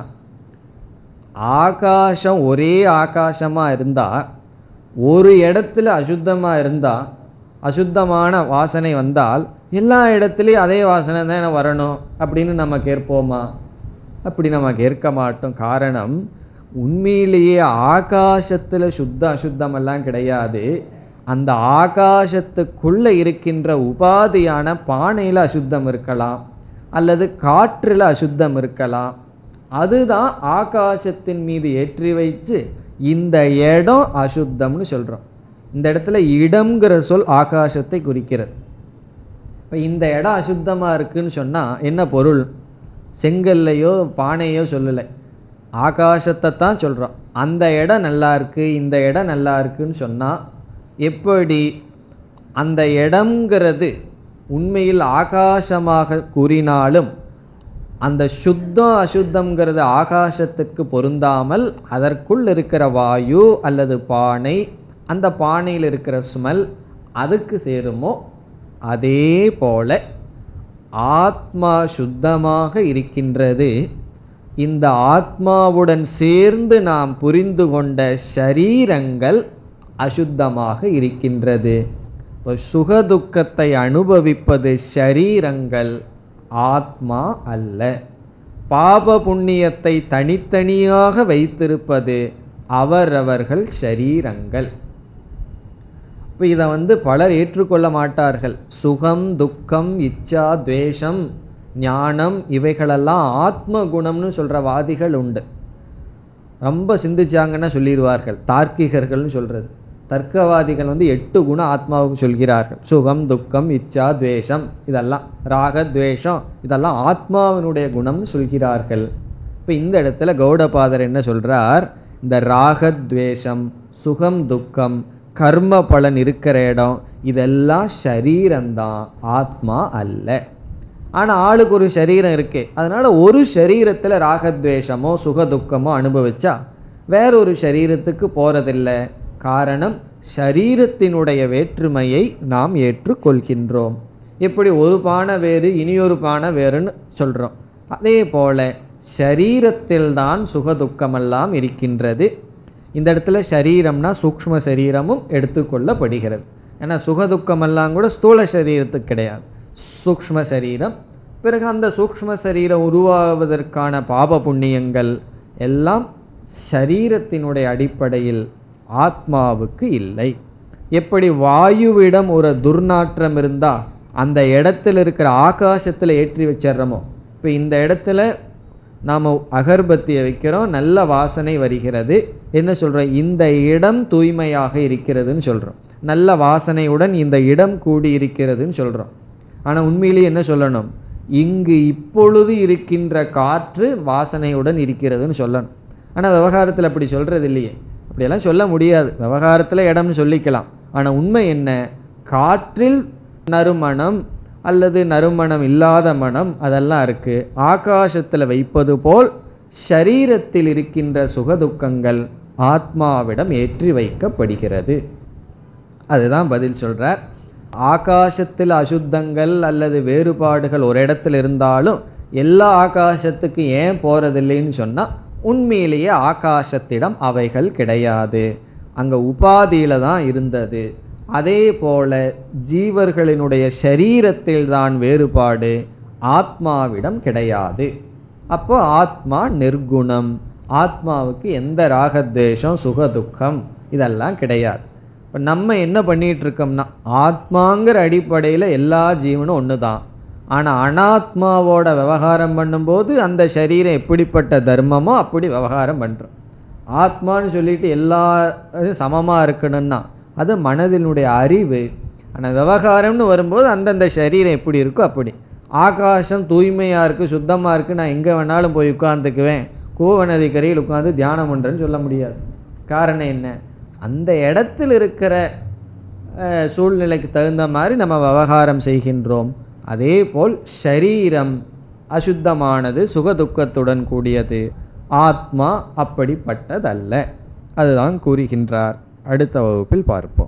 ஆகாசம் ஒரே ஆகாசமாக இருந்தால் ஒரு இடத்துல அசுத்தமாக இருந்தால் அசுத்தமான வாசனை வந்தால் எல்லா இடத்துலையும் அதே வாசனை தானே வரணும் அப்படின்னு நம்ம கேட்போமா அப்படி நம்ம கேட்க மாட்டோம் காரணம் உண்மையிலேயே ஆகாசத்தில் சுத்த அசுத்தமெல்லாம் கிடையாது அந்த ஆகாசத்துக்குள்ளே இருக்கின்ற உபாதியான பானையில் அசுத்தம் இருக்கலாம் அல்லது காற்றில் அசுத்தம் இருக்கலாம் அதுதான் ஆகாசத்தின் மீது ஏற்றி வைத்து இந்த இடம் அசுத்தம்னு சொல்கிறோம் இந்த இடத்துல இடம்ங்கிற சொல் ஆகாசத்தை குறிக்கிறது இப்போ இந்த இடம் அசுத்தமாக இருக்குன்னு சொன்னால் என்ன பொருள் செங்கல்லையோ பானையோ சொல்லலை ஆகாசத்தை தான் சொல்கிறோம் அந்த இடம் நல்லா இருக்குது இந்த இடம் நல்லா இருக்குன்னு சொன்னால் எப்படி அந்த இடம்ங்கிறது உண்மையில் ஆகாசமாக கூறினாலும் அந்த சுத்தம் அசுத்தம்ங்கிறது ஆகாசத்துக்கு பொருந்தாமல் அதற்குள் இருக்கிற வாயு அல்லது பானை அந்த பானையில் இருக்கிற ஸ்மெல் அதுக்கு சேருமோ அதே போல ஆத்மா சுத்தமாக இருக்கின்றது இந்த ஆத்மாவுடன் சேர்ந்து நாம் புரிந்து கொண்ட ஷரீரங்கள் அசுத்தமாக இருக்கின்றது இப்போ சுகதுக்கத்தை அனுபவிப்பது ஷரீரங்கள் ஆத்மா அல்ல பாப புண்ணியத்தை தனித்தனியாக வைத்திருப்பது அவரவர்கள் ஷரீரங்கள் இப்போ இதை வந்து பலர் ஏற்றுக்கொள்ள மாட்டார்கள் சுகம் துக்கம் இச்சா துவேஷம் ஞானம் இவைகளெல்லாம் ஆத்ம குணம்னு சொல்கிற வாதிகள் உண்டு ரொம்ப சிந்திச்சாங்கன்னா சொல்லிடுவார்கள் தார்க்கிகர்கள்னு சொல்கிறது தர்க்கவாதிகள் வந்து எட்டு குணம் ஆத்மாவுக்கு சொல்கிறார்கள் சுகம் துக்கம் இச்சா துவேஷம் இதெல்லாம் ராக துவேஷம் இதெல்லாம் ஆத்மாவினுடைய குணம்னு சொல்கிறார்கள் இப்போ இந்த இடத்துல கௌடபாதர் என்ன சொல்கிறார் இந்த ராகத்வேஷம் சுகம் துக்கம் கர்ம பலன் இருக்கிற இடம் இதெல்லாம் ஷரீரம்தான் ஆத்மா அல்ல ஆனால் ஆளுக்கு ஒரு சரீரம் இருக்கே அதனால் ஒரு சரீரத்தில் ராகத்வேஷமோ சுகதுக்கமோ அனுபவிச்சா வேறொரு சரீரத்துக்கு போகிறதில்ல காரணம் ஷரீரத்தினுடைய வேற்றுமையை நாம் ஏற்றுக்கொள்கின்றோம் எப்படி ஒரு பானை வேறு இனியொரு பானை வேறுன்னு சொல்கிறோம் அதே போல் ஷரீரத்தில்தான் சுகதுக்கமெல்லாம் இருக்கின்றது இந்த இடத்துல ஷரீரம்னா சூக்ஷ்ம சரீரமும் எடுத்துக்கொள்ளப்படுகிறது ஏன்னா சுகதுக்கமெல்லாம் கூட ஸ்தூல சரீரத்துக்கு கிடையாது சூக்ஷ்ம சரீரம் பிறகு அந்த சூக்ஷ்ம சரீரம் உருவாவதற்கான பாப புண்ணியங்கள் எல்லாம் ஷரீரத்தினுடைய அடிப்படையில் ஆத்மாவுக்கு இல்லை எப்படி வாயுவிடம் ஒரு துர்நாற்றம் இருந்தால் அந்த இடத்துல இருக்கிற ஆகாசத்தில் ஏற்றி வச்சிடுறோமோ இப்போ இந்த இடத்துல நாம் அகர்பத்தியை வைக்கிறோம் நல்ல வாசனை வருகிறது என்ன சொல்கிறோம் இந்த இடம் தூய்மையாக இருக்கிறதுன்னு சொல்கிறோம் நல்ல வாசனையுடன் இந்த இடம் கூடி இருக்கிறதுன்னு சொல்கிறோம் ஆனால் உண்மையிலேயே என்ன சொல்லணும் இங்கு இப்பொழுது இருக்கின்ற காற்று வாசனையுடன் இருக்கிறதுன்னு சொல்லணும் ஆனால் விவகாரத்தில் அப்படி சொல்கிறது இல்லையே அப்படியெல்லாம் சொல்ல முடியாது விவகாரத்தில் இடம்னு சொல்லிக்கலாம் ஆனால் உண்மை என்ன காற்றில் நறுமணம் அல்லது நறுமணம் இல்லாத மனம் அதெல்லாம் இருக்குது ஆகாசத்தில் வைப்பது போல் ஷரீரத்தில் இருக்கின்ற சுகதுக்கங்கள் ஆத்மாவிடம் ஏற்றி வைக்கப்படுகிறது அதுதான் பதில் சொல்கிறார் ஆகாசத்தில் அசுத்தங்கள் அல்லது வேறுபாடுகள் ஒரு இடத்துல இருந்தாலும் எல்லா ஆகாசத்துக்கு ஏன் போகிறதில்லைன்னு சொன்னால் உண்மையிலேயே ஆகாசத்திடம் அவைகள் கிடையாது அங்கே உபாதியில் தான் இருந்தது அதே போல ஜீவர்களினுடைய ஷரீரத்தில் தான் வேறுபாடு ஆத்மாவிடம் கிடையாது அப்போ ஆத்மா நிர்குணம் ஆத்மாவுக்கு எந்த ராகத்வேஷம் சுகதுக்கம் இதெல்லாம் கிடையாது இப்போ நம்ம என்ன பண்ணிகிட்டு இருக்கோம்னா ஆத்மாங்கிற அடிப்படையில் எல்லா ஜீவனும் ஒன்று தான் ஆனால் அனாத்மாவோட விவகாரம் பண்ணும்போது அந்த சரீரம் எப்படிப்பட்ட தர்மமோ அப்படி விவகாரம் பண்ணுறோம் ஆத்மான்னு சொல்லிட்டு எல்லா இதும் சமமாக இருக்கணும்னா அது மனதினுடைய அறிவு ஆனால் விவகாரம்னு வரும்போது அந்தந்த சரீரம் எப்படி இருக்கோ அப்படி ஆகாசம் தூய்மையாக இருக்குது சுத்தமாக இருக்குது நான் எங்கே வேணாலும் போய் உட்காந்துக்குவேன் கோவநதி கரையில் உட்காந்து தியானம் பண்ணுறேன்னு சொல்ல முடியாது காரணம் என்ன அந்த இடத்தில் இருக்கிற அஹ், சூழ்நிலைக்கு தகுந்த மாதிரி நம்ம விவகாரம் செய்கின்றோம் அதே போல் ஷரீரம் அசுத்தமானது சுகதுக்கத்துடன் கூடியது ஆத்மா அப்படிப்பட்டதல்ல அதுதான் கூறுகின்றார் அடுத்த வகுப்பில் பார்ப்போம்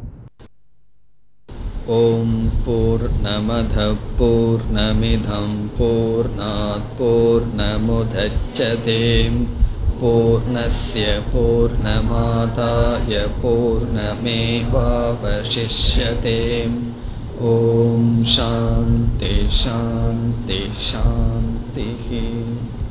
ॐ पूर्णमधः पूर्णमिधं पूर्णात् पूर्णमुदच्छते पूर्णस्य पूर्णमादाय पूर्णमेवावशिष्यते ॐ शान्ति शान्ति शान्तिः